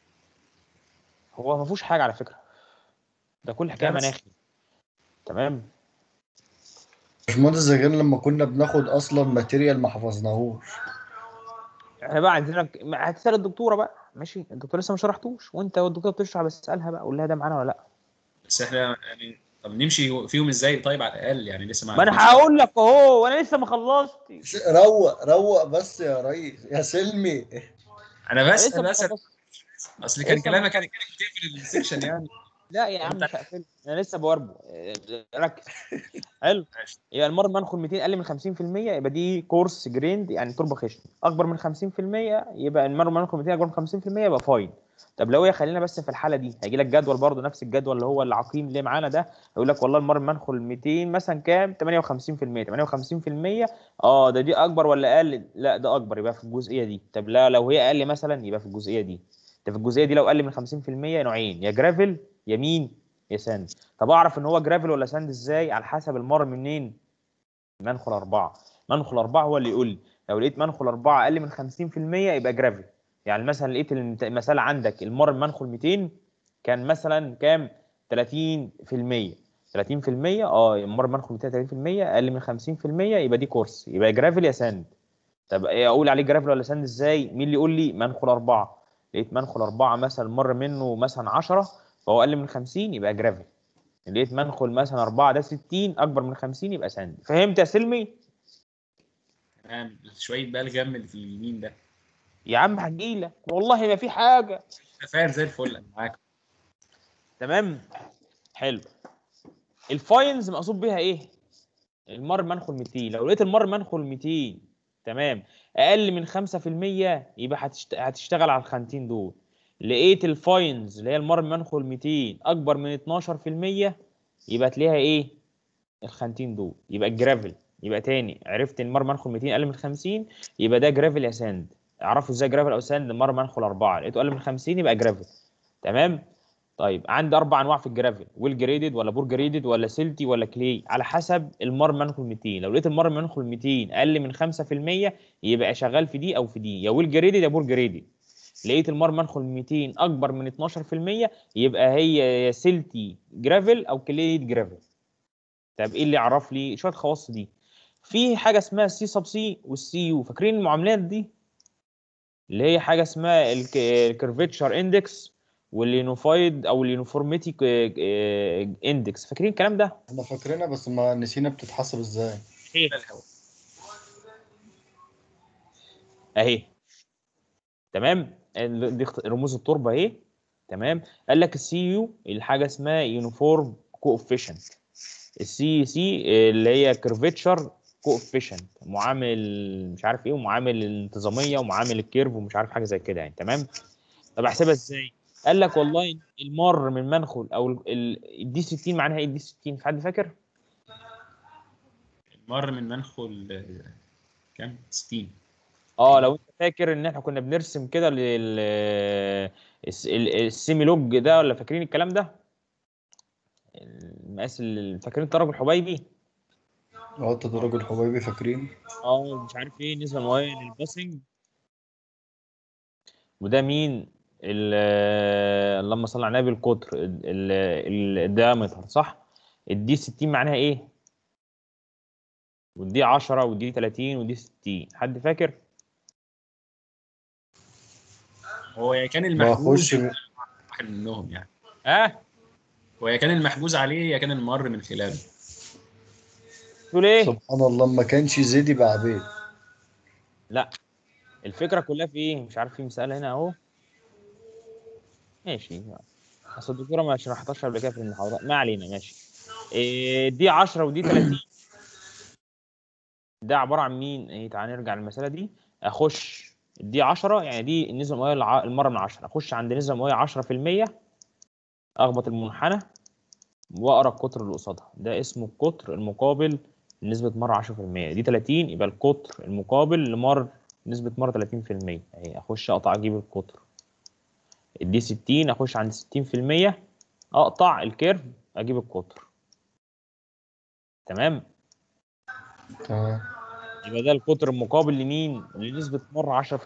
هو ما فيهوش حاجه على فكره ده كل حكايه بس. مناخي تمام باشمهندس زي غير لما كنا بناخد اصلا ماتيريال ما حفظناهوش احنا بقى عندنا ما هتسال الدكتوره بقى ماشي الدكتوره لسه ما شرحتوش وانت والدكتوره بتشرح بس اسالها بقى قول لها ده معانا ولا لا بس احنا يعني طب نمشي فيهم ازاي طيب على الاقل يعني لسه ما انا هقول لك اهو وانا لسه ما خلصتش روق روق بس يا ريس يا سلمي انا أنا بس لسه ما بس خلصتش. اصل كان لسه ما كلامك يعني كان كتير في السكشن يعني لا يا عم أنت- مش هقفل انا لسه بوربه آه، ركز حلو ماشي. يبقى المره ما ندخل 200 اقل من 50% يبقى دي كورس جريند يعني تربه خشن اكبر من 50% يبقى المره ما ندخل 200 اكبر من 50% يبقى فاين طب لو هي خلينا بس في الحاله دي هيجي لك جدول برضه نفس الجدول اللي هو العقيم اللي معانا ده يقول لك والله المره ما ندخل 200 مثلا كام 58% 58% اه ده دي اكبر ولا اقل لا ده اكبر يبقى في الجزئيه دي طب لا لو هي اقل مثلا يبقى في الجزئيه دي طب في الجزئيه دي لو اقل من 50% نوعين يا جرافل يا مين يا ساند طب اعرف ان هو جرافل ولا ساند ازاي على حسب المر منين منخل أربعة منخل أربعة هو اللي يقول لي لو لقيت منخل أربعة أقل من 50% يبقى جرافل يعني مثلا لقيت المت- المسألة عندك المر منخل 200 كان مثلا كام 30% 30% اه المر منخل 200 30% أقل من 50% يبقى دي كورس يبقى جرافل يا ساند طب ايه اقول عليه جرافل ولا ساند ازاي مين اللي يقول لي منخل أربعة لقيت منخل أربعة مثلا مر منه مثلا 10 فهو أقل من 50 يبقى جرافل لقيت منخل مثلا 4 ده 60 اكبر من 50 يبقى ساند فهمت يا سلمي تمام شويه بقى الجم اللي في اليمين ده يا عم هجيلك والله ما في حاجه أنا فاهم زي الفل انا معاك تمام حلو الفاينز مقصود بيها ايه المر منخل 200 لو لقيت المر منخل 200 تمام اقل من 5% يبقى هتشت... هتشتغل على الخانتين دول لقيت الفاينز اللي هي المر منخل 200 اكبر من 12% يبقى تلاقيها ايه الخانتين دول يبقى الجرافل يبقى تاني عرفت المر منخل 200 اقل من 50 يبقى ده جرافل يا ساند اعرفوا ازاي جرافل او ساند المر منخل 4 لقيته اقل من 50 يبقى جرافل تمام طيب عندي اربع انواع في الجرافل ويل جريدد ولا بور جريدد ولا سيلتي ولا كلي على حسب المر منخل 200 لو لقيت المر منخل 200 اقل من 5% يبقى شغال في دي او في دي يا ويل جريدد يا بور جريدد لقيت المر منخل 200 اكبر من 12% يبقى هي يا سيلتي جرافل او كليد جرافل طب ايه اللي يعرف لي شويه خواص دي في حاجه اسمها السي سب سي والسي يو فاكرين المعاملات دي اللي هي حاجه اسمها الكيرفيتشر اندكس واليونيفايد او اليونيفورميتي اندكس فاكرين الكلام ده احنا فاكرينها بس ما نسينا بتتحسب ازاي ايه ده الهوا اهي تمام ال- دي اخت- رموز التربه اهي تمام قال لك السي يو الحاجه اسمها يونيفورم كوفيشنت السي سي اللي هي كيرفيتشر كوفيشنت معامل مش عارف ايه ومعامل الانتظاميه ومعامل الكيرف ومش عارف حاجه زي كده يعني تمام طب احسبها ازاي قال لك والله المر من منخل او ال- ال- الدي 60 معناها ايه الدي 60 في حد فاكر مر من منخل آه، كام 60 اه لو انت فاكر ان احنا كنا بنرسم كده لل الس- ال- السيمي لوج ده ولا فاكرين الكلام ده المقاس ال- فاكرين التراب الحبيبي اه التدرج الحبيبي فاكرين اه مش عارف ايه النسبه المئويه للباسنج وده مين ال- اللهم صل على النبي القطر الديامتر صح الدي 60 معناها ايه والدي 10 والدي 30 والدي 60 حد فاكر هو يا كان المحجوز بخش واحد منهم يعني ها هو يا كان المحجوز عليه يا كان المر من خلاله تقول ايه سبحان الله ما كانش زيد يبقى عبيد لا الفكره كلها في ايه مش عارف في مساله هنا اهو ماشي اصل الدكتوره ما شرحتهاش قبل كده في المحاضرات ما علينا ماشي إيه دي 10 ودي 30 ده عباره عن مين ايه تعال نرجع للمساله دي اخش دي 10 يعني دي النسبه المئويه الع- المره من 10 اخش عند نسبه مئويه 10% اخبط المنحنى واقرا القطر اللي قصادها ده اسمه القطر المقابل لنسبه مره 10% دي 30 يبقى القطر المقابل لمر نسبه مره 30% اهي اخش اقطع اجيب القطر دي 60 اخش عند 60% اقطع الكيرف اجيب القطر تمام تمام يبقى ده القطر المقابل لمين؟ لنسبة مرة 10% 20%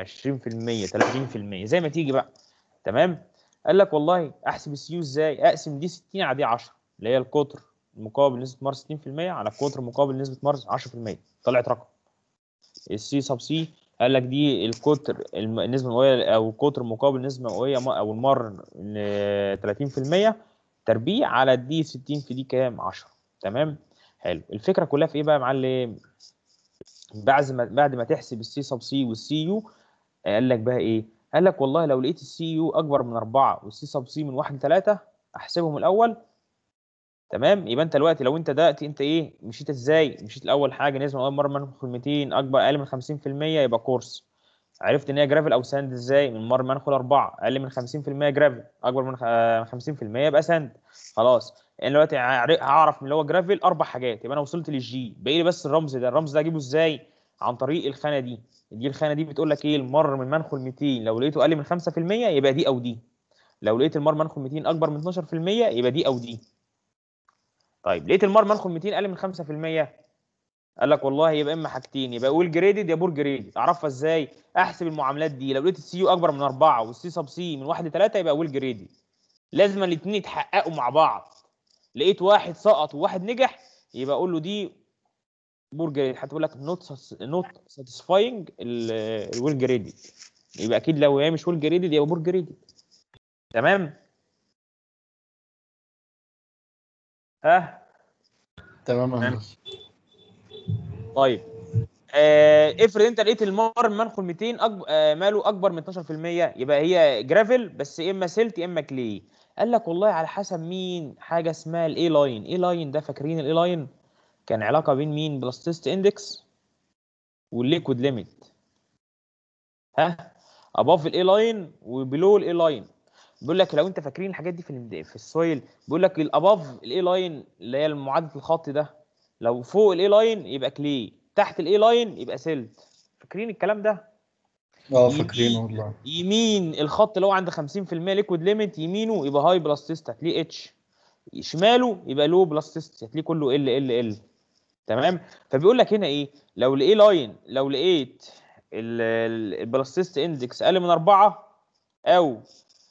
30% زي ما تيجي بقى تمام؟ قال لك والله احسب السيو ازاي؟ اقسم دي 60 على دي 10 اللي هي القطر المقابل نسبة مر 60% على القطر المقابل نسبة مر 10% طلعت رقم السي سب سي قال لك دي القطر الم- النسبة المئوية او القطر المقابل نسبة مئوية م- او المر ل 30% تربيع على الدي 60 في دي كام 10 تمام حلو الفكره كلها في ايه بقى يا معلم بعد ما بعد ما تحسب السي سب سي والسي يو قال لك بقى ايه قال لك والله لو لقيت السي يو اكبر من 4 والسي سب سي من 1 ل 3 احسبهم الاول تمام يبقى انت دلوقتي لو انت دلوقتي انت ايه مشيت ازاي مشيت الاول حاجه نسبه اول مره منخل 200 اكبر اقل من 50% يبقى كورس عرفت ان هي جرافل او ساند ازاي من مره منخل 4 اقل من 50% جرافل اكبر من خ- آه، 50% يبقى ساند خلاص انا دلوقتي عار- هعرف من اللي هو جرافل اربع حاجات يبقى انا وصلت للجي باقي لي بس الرمز ده الرمز ده اجيبه ازاي عن طريق الخانه دي دي الخانه دي بتقول لك ايه المر من منخل 200 لو لقيته اقل من 5% يبقى دي او دي لو لقيت المر منخل 200 اكبر من 12% يبقى دي او دي طيب لقيت المار منخل 200 اقل من 5% قال لك والله يبقى اما حاجتين يبقى ويل جريدد يا بور جريدد اعرفها ازاي احسب المعاملات دي لو لقيت السي يو اكبر من 4 والسي سب سي من 1 ل 3 يبقى ويل جريدد لازم الاثنين يتحققوا مع بعض لقيت واحد سقط وواحد نجح يبقى اقول له دي بور جريد هتقول لك نوت نوت ساتيسفاينج الويل جريدد يبقى اكيد لو هي مش ويل جريدد يبقى بور جريدد تمام ها تمام يا تمام. هندسة. طيب آه افرض انت لقيت المار منخل 200 أكبر آه ماله اكبر من 12% يبقى هي جرافل بس يا اما سلت يا اما كلي قال لك والله على حسب مين حاجه اسمها الاي لاين اي لاين ده فاكرين الاي لاين كان علاقه بين مين بلاستيست اندكس والليكويد ليميت ها اباف الاي لاين وبلو الاي لاين بيقول لك لو انت فاكرين الحاجات دي في ال- في السويل بيقول لك الاباف الاي لاين اللي هي معادله الخط ده لو فوق الاي لاين يبقى كلي تحت الاي لاين يبقى سيلت فاكرين الكلام ده اه فاكرينه والله يمين الخط اللي هو عند 50% ليكويد ليميت يمينه يبقى هاي بلاستيست هتلاقيه اتش شماله يبقى لو بلاستيست هتلاقيه كله ال ال ال تمام فبيقول لك هنا ايه لو الاي لاين لو لقيت ال- ال- البلاستيست اندكس اقل من أربعة او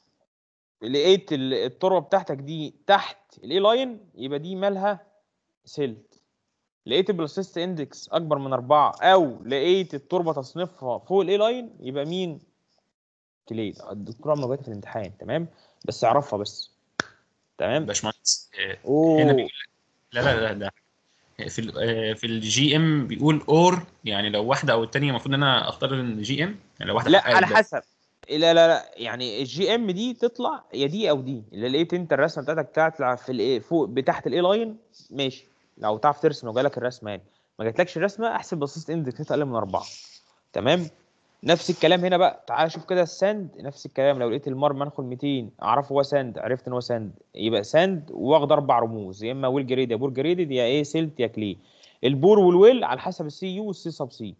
لقيت ال- التربه بتاعتك دي تحت الاي لاين يبقى دي مالها سيلت لقيت البلاستيست اندكس اكبر من أربعة او لقيت التربه تصنيفها فوق الاي لاين يبقى مين كليد الدكتوره عامله في الامتحان تمام بس اعرفها بس تمام باشمهندس آه، اوه هنا بيقول لا لا لا ده في ال آه، في الجي ام بيقول اور يعني لو واحده او الثانيه المفروض ان انا اختار الجي ام يعني لو واحده لا حققت على ده. حسب لا لا لا يعني الجي ام دي تطلع يا دي او دي اللي لقيت انت الرسمه بتاعتك تطلع في الايه فوق بتحت الاي لاين ماشي لو تعرف ترسم لو جالك الرسمه يعني ما جاتلكش الرسمه احسب بصيص اندكس اقل من اربعه تمام نفس الكلام هنا بقى تعال شوف كده الساند نفس الكلام لو لقيت المار منخل 200 اعرفه هو ساند عرفت ان هو ساند يبقى ساند واخد اربع رموز يا اما ويل جريد يا بور جريدد يا ايه سيلت يا كلي البور والويل على حسب السي يو والسي سب سي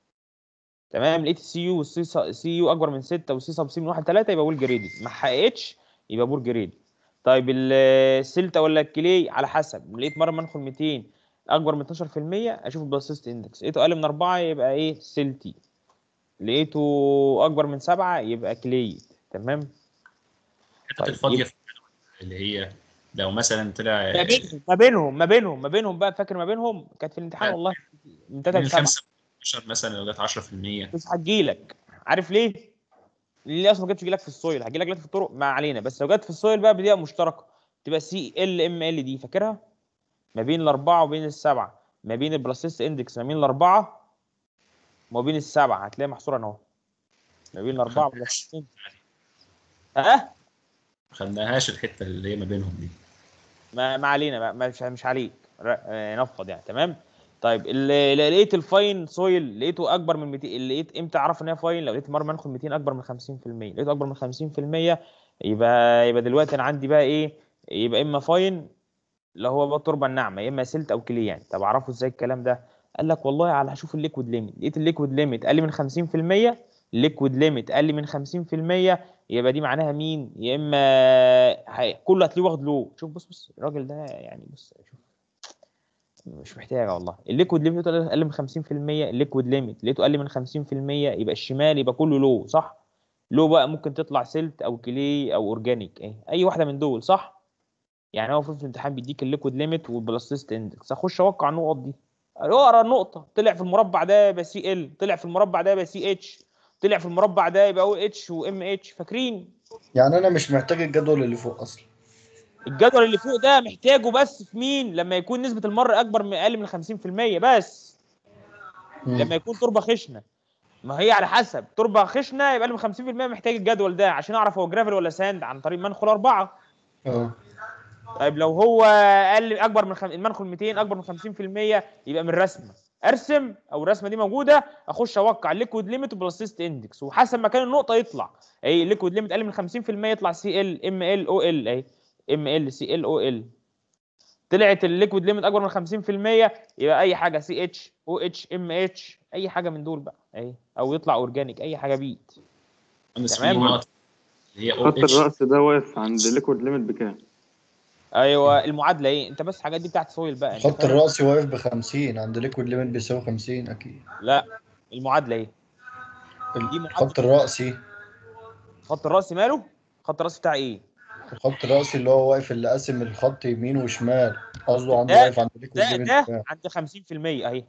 تمام لقيت السي يو والسي سي يو اكبر من 6 والسي سب سي من 1 ل 3 يبقى ويل جريدد ما حققتش يبقى بور جريد طيب ال- السلتا ولا الكلي على حسب لقيت مره منخل 200 اكبر من 12% اشوف البلاسيست اندكس لقيته اقل من 4 يبقى ايه سلتي لقيته اكبر من 7 يبقى كلي تمام الحتت طيب، الفاضيه يبقى- في اللي هي لو مثلا طلع ما بينهم ما بينهم ما بينهم ما بينهم بقى فاكر ما بينهم كانت في الامتحان لا. والله من 3 من ل 7 5 12 مثلا لو جت 10% بس هتجيلك عارف ليه؟ ليه اصلا ما جاتش تجيلك في السويل هتجيلك دلوقتي في الطرق ما علينا بس لو جت في السويل بقى بدقيقه مشتركه تبقى سي ال ام ال دي فاكرها؟ ما بين الاربعه وبين السبعه ما بين البلاسيست اندكس ما بين الاربعه وما بين السبعه هتلاقي محصوره هنا اهو ما بين الاربعه والبلاسيست اندكس ها؟ ما خدناهاش الحته اللي هي ما بينهم دي ما, ما علينا ما ما- مش مش عليك ر- آه، نفض يعني تمام طيب اللي اللي لقيت الفاين سويل لقيته اكبر من 200 اللي لقيت امتى اعرف ان هي فاين لو لقيت مره منخل 200 اكبر من 50% لقيته اكبر من 50% يبقى يبقى دلوقتي انا عندي بقى ايه يبقى اما فاين اللي هو بقى التربه الناعمه يا اما سلت او كلي يعني طب اعرفه ازاي الكلام ده قال لك والله على هشوف الليكويد ليميت لقيت الليكويد ليميت اقل من 50% الليكويد ليميت اقل من 50% يبقى دي معناها مين يا اما هي- كله هتلاقيه واخد لو شوف بص بص الراجل ده يعني بص شوف مش محتاجه والله الليكويد ليميت اقل من 50% الليكويد ليميت لقيته اقل من 50% يبقى الشمال يبقى كله لو صح لو بقى ممكن تطلع سلت او كلي او اورجانيك ايه اي واحده من دول صح يعني هو المفروض في الامتحان بيديك الليكويد ليميت والبلاستيست اندكس اخش اوقع النقط دي اقرا النقطه طلع في المربع ده يبقى سي ال طلع في المربع ده يبقى سي اتش طلع في المربع ده يبقى او اتش وام اتش فاكرين يعني انا مش محتاج الجدول اللي فوق اصلا الجدول اللي فوق ده محتاجه بس في مين لما يكون نسبه المر اكبر من اقل من 50% بس مم. لما يكون تربه خشنه ما هي على حسب تربه خشنه يبقى اقل من 50% محتاج الجدول ده عشان اعرف هو جرافل ولا ساند عن طريق منخل اربعه اه طيب لو هو اقل اكبر من خم... المنخل 200 اكبر من 50% يبقى من رسمه ارسم او الرسمه دي موجوده اخش اوقع الليكويد ليميت وبلاسيست اندكس وحسب مكان النقطه يطلع اي الليكويد ليميت اقل من 50% يطلع سي ال ام ال او ال اهي ام ال سي ال او ال طلعت الليكويد ليميت اكبر من 50% يبقى اي حاجه سي اتش او اتش ام اتش اي حاجه من دول بقى اهي او يطلع اورجانيك اي حاجه بيت مهندس في تمام. نقط اللي هي او خط اتش الرأس ده واقف عند ليكويد ليميت بكام؟ ايوه المعادله ايه انت بس الحاجات دي بتاعت سويل بقى أنت الخط فاهم؟ الرأسي واقف ب 50 عند ليكويد ليميت بيساوي 50 اكيد لا المعادله ايه دي معادلة. الخط الرأسي خط الراس ماله خط الراس بتاع ايه الخط الرأسي اللي هو واقف اللي قاسم الخط يمين وشمال قصده عنده ده- واقف عند ليكويد ده ليميت ده بكام عند 50% اهي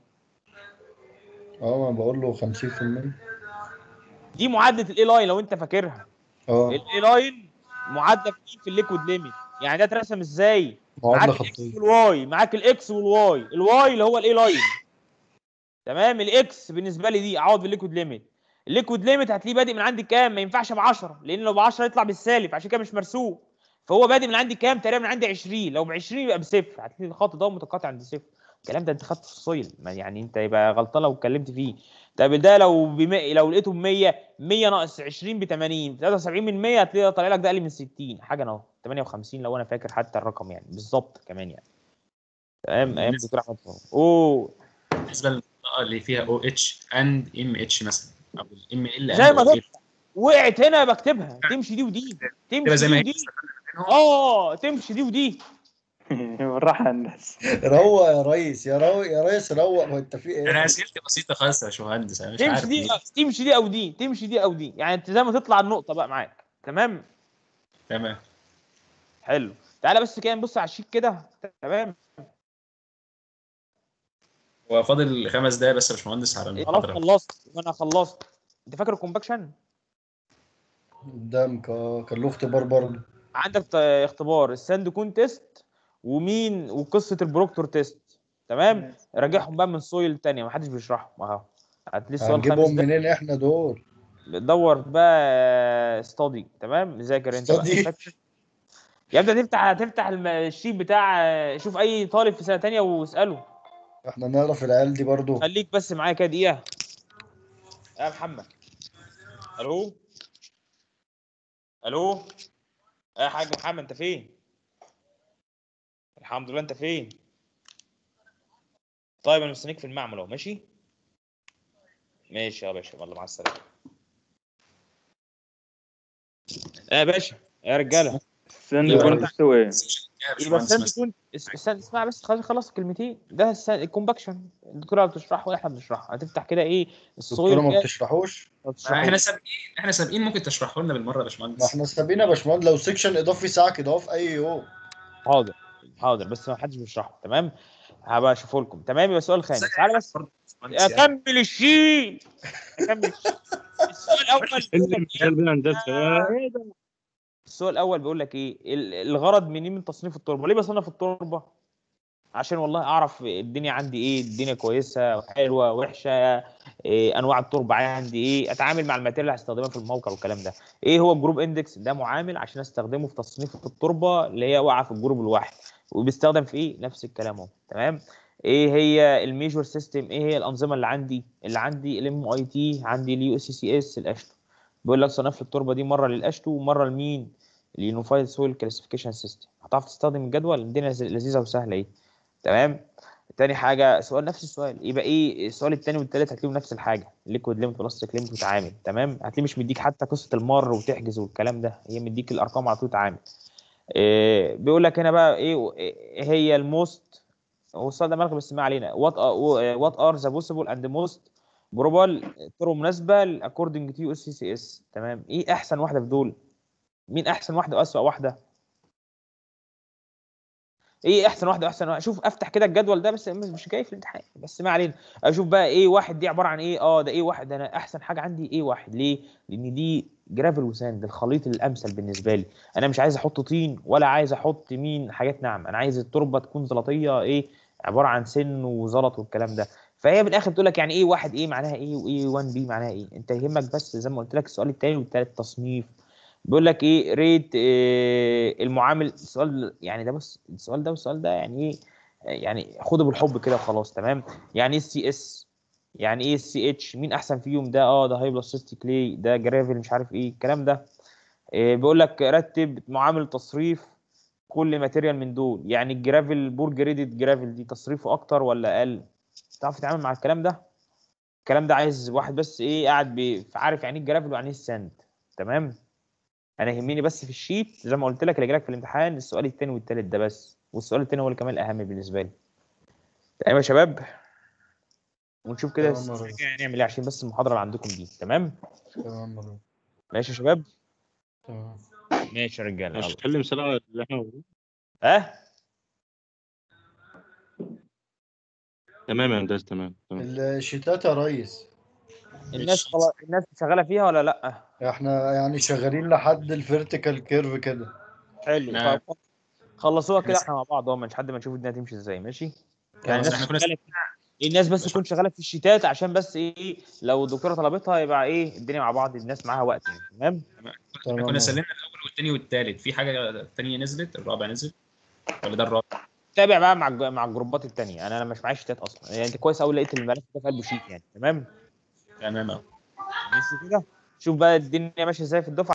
اه ما بقول له 50% دي معادله الاي لاين لو انت فاكرها اه الاي لاين معادله في إيه؟ في الليكويد ليميت يعني ده اترسم ازاي معادلة معاك الاكس خطية والواي معاك الاكس والواي الواي اللي هو الاي لاين تمام الاكس بالنسبه لي دي اعوض بالليكويد ليميت الليكويد ليميت هتلاقيه بادئ من عندي كام ما ينفعش ب 10 لان لو ب 10 يطلع بالسالب عشان كده مش مرسوم فهو بادئ من عندي كام تقريبا من عندي 20 لو ب 20 يبقى بصفر هتلاقي الخط ده متقاطع عند صفر الكلام ده انت خدته في السويل ما يعني انت يبقى غلطان لو اتكلمت فيه طب ده لو ب 100 لو لقيته ب 100 100 ناقص 20 ب 80 73 من 100 هتلاقيه طالع لك ده اقل من 60 حاجه اهو 58 لو انا فاكر حتى الرقم يعني بالظبط كمان يعني تمام ايام دكتور احمد فاروق اوه بالنسبه للمنطقه اللي فيها او اتش اند ام اتش مثلا او الام ال زي ما قلت وقعت هنا بكتبها تمشي دي ودي تبقى تمشي زي دي ما هي ودي اه تمشي دي ودي بالراحة يا الناس روق يا ريس يا روق يا ريس روق هو انت في ايه؟ انا اسئلتي بسيطه خالص يا باشمهندس انا مش تمشي عارف دي ليه. تمشي دي او دي تمشي دي او دي يعني انت زي ما تطلع النقطه بقى معاك تمام تمام حلو تعالى بس كده نبص على الشيك كده تمام هو فاضل خمس دقايق بس يا باشمهندس على خلاص المحاضره خلصت وانا خلصت انت فاكر الكومباكشن قدامك اه كان له اختبار برضه عندك ت- اختبار الساند كون تيست ومين وقصه البروكتور تيست تمام راجعهم بقى من سويل تانية ما حدش بيشرحهم اهو هتلاقي السؤال خامس هنجيبهم ده منين احنا دول؟ دور بقى استادي تمام ذاكر انت بقى study. يا ابني تفتح هتفتح الم- الشيت بتاع شوف اي طالب في سنه تانية واساله احنا نعرف العيال دي برضه خليك بس معايا كده دقيقه يا محمد الو الو يا حاج محمد انت فين الحمد لله انت فين طيب انا مستنيك في المعمل اهو ماشي ماشي يا باشا والله مع السلامه يا باشا يا رجاله السن يبقى كنت تسوي ايه؟ يا يبقى باشمهندس الساند مثلا كون اس- الساند اسمع بس خلاص خلص كلمتين ده الساند الكومباكشن الدكتوره بتشرحه واحنا بنشرحه هتفتح كده ايه الصويل الدكتوره ما كده بتشرحوش وتشرحه. احنا سابقين احنا سابقين ممكن تشرحوا لنا بالمره يا ما باشمهندس احنا سابينا يا باشمهندس لو سيكشن اضافي ساعه كده اهو في اي يوم حاضر حاضر بس ما حدش بيشرحه تمام هبقى اشوفه لكم تمام يبقى السؤال الخامس تعالى بس برضه يا باشمهندس يعني. اكمل الشيء اكمل الشيء السؤال الاول بيقول لك إيه؟ قلبي هندسة إيه ده؟ السؤال الاول بيقول لك ايه ال- الغرض مني من تصنيف التربه ليه بصنف التربه عشان والله اعرف الدنيا عندي ايه الدنيا كويسه حلوه وحشه إيه انواع التربه عندي ايه اتعامل مع الماتيريال اللي هستخدمها في الموقع والكلام ده ايه هو الجروب اندكس ده معامل عشان استخدمه في تصنيف التربه اللي هي واقعه في الجروب الواحد وبيستخدم في ايه نفس الكلام اهو تمام ايه هي الميجور سيستم ايه هي الانظمه اللي عندي اللي عندي الام اي تي عندي اليو اس سي اس الاشتو بيقول لك صنف التربه دي مره للاشتو ومره لمين اليونيفايد سويل كلاسيفيكيشن سيستم هتعرف تستخدم الجدول الدنيا لذ- لذيذه وسهله ايه تمام تاني حاجه سؤال نفس السؤال يبقى ايه السؤال التاني والتالت هتلاقيهم نفس الحاجه ليكويد ليميت بلاستيك ليميت وتعامل تمام هتلاقيه مش مديك حتى قصه المر وتحجز والكلام ده هي مديك الارقام على طول تعامل إيه بيقول لك هنا بقى ايه إيه هي الموست هو السؤال ده ملغي بس ما علينا وات وات ار ذا بوسيبل اند موست جروبال طرق مناسبه اكوردنج تو اس سي اس تمام ايه احسن واحده في دول مين احسن واحده واسوأ واحده ايه احسن واحده واحسن واحده شوف افتح كده الجدول ده بس مش مش جاي في الامتحان بس ما علينا اشوف بقى ايه واحد دي عباره عن ايه اه ده ايه واحد انا احسن حاجه عندي ايه واحد ليه لان دي جرافل وساند الخليط الامثل بالنسبه لي انا مش عايز احط طين ولا عايز احط مين حاجات ناعمه انا عايز التربه تكون زلطيه ايه عباره عن سن وزلط والكلام ده فهي من الاخر بتقول لك يعني ايه واحد ايه معناها ايه وايه 1 بي معناها ايه انت يهمك بس زي ما قلت لك السؤال الثاني والثالث تصنيف بيقول لك ايه ريت إيه المعامل السؤال يعني ده بص السؤال ده والسؤال ده يعني ايه يعني خده بالحب كده وخلاص تمام يعني ايه السي اس يعني ايه السي اتش مين احسن فيهم ده اه ده هايبلاستيك كلي ده جرافل مش عارف ايه الكلام ده إيه بيقول لك رتب معامل تصريف كل ماتيريال من دول يعني الجرافل بور جريدد جرافل دي تصريفه اكتر ولا اقل تعرف تتعامل مع الكلام ده الكلام ده عايز واحد بس ايه قاعد بي- عارف يعني ايه الجرافل ويعني ايه الساند تمام انا يهمني بس في الشيت زي ما قلت لك اللي جالك في الامتحان السؤال الثاني والثالث ده بس والسؤال الثاني هو اللي كمان الاهم بالنسبه لي تمام يا شباب ونشوف كده تمام يا السنة ريس. الجاية هنعمل ايه عشان بس المحاضره اللي عندكم دي تمام تمام يا ريس. ماشي يا شباب تمام ماشي يا رجاله مش يلا تحل مسألة اللي احنا ها تمام يا هندسة تمام تمام الشتات يا ريس الناس خلاص الناس شغاله فيها ولا لا احنا يعني شغالين لحد الفيرتيكال كيرف كده حلو نعم. طب خلصوها كده بس- احنا مع بعض اهو مش حد ما نشوف الدنيا تمشي ازاي ماشي يعني يعني الناس احنا كنا شغاله الناس بس تكون شغاله في الشتات عشان بس ايه لو الدكتوره طلبتها يبقى ايه الدنيا مع بعض الناس معاها وقت يعني تمام احنا تمام. كنا سلمنا الاول والثاني والثالث في حاجه الثانيه نزلت الرابع نزل ولا ده الرابع تابع بقى مع الج- مع الجروبات التانية انا انا مش معايا شتات اصلا يعني انت كويس قوي لقيت الملف ده في قلبه شيت يعني تمام تمام أهو. ماشي كده شوف بقى الدنيا ماشيه ازاي في الدفعه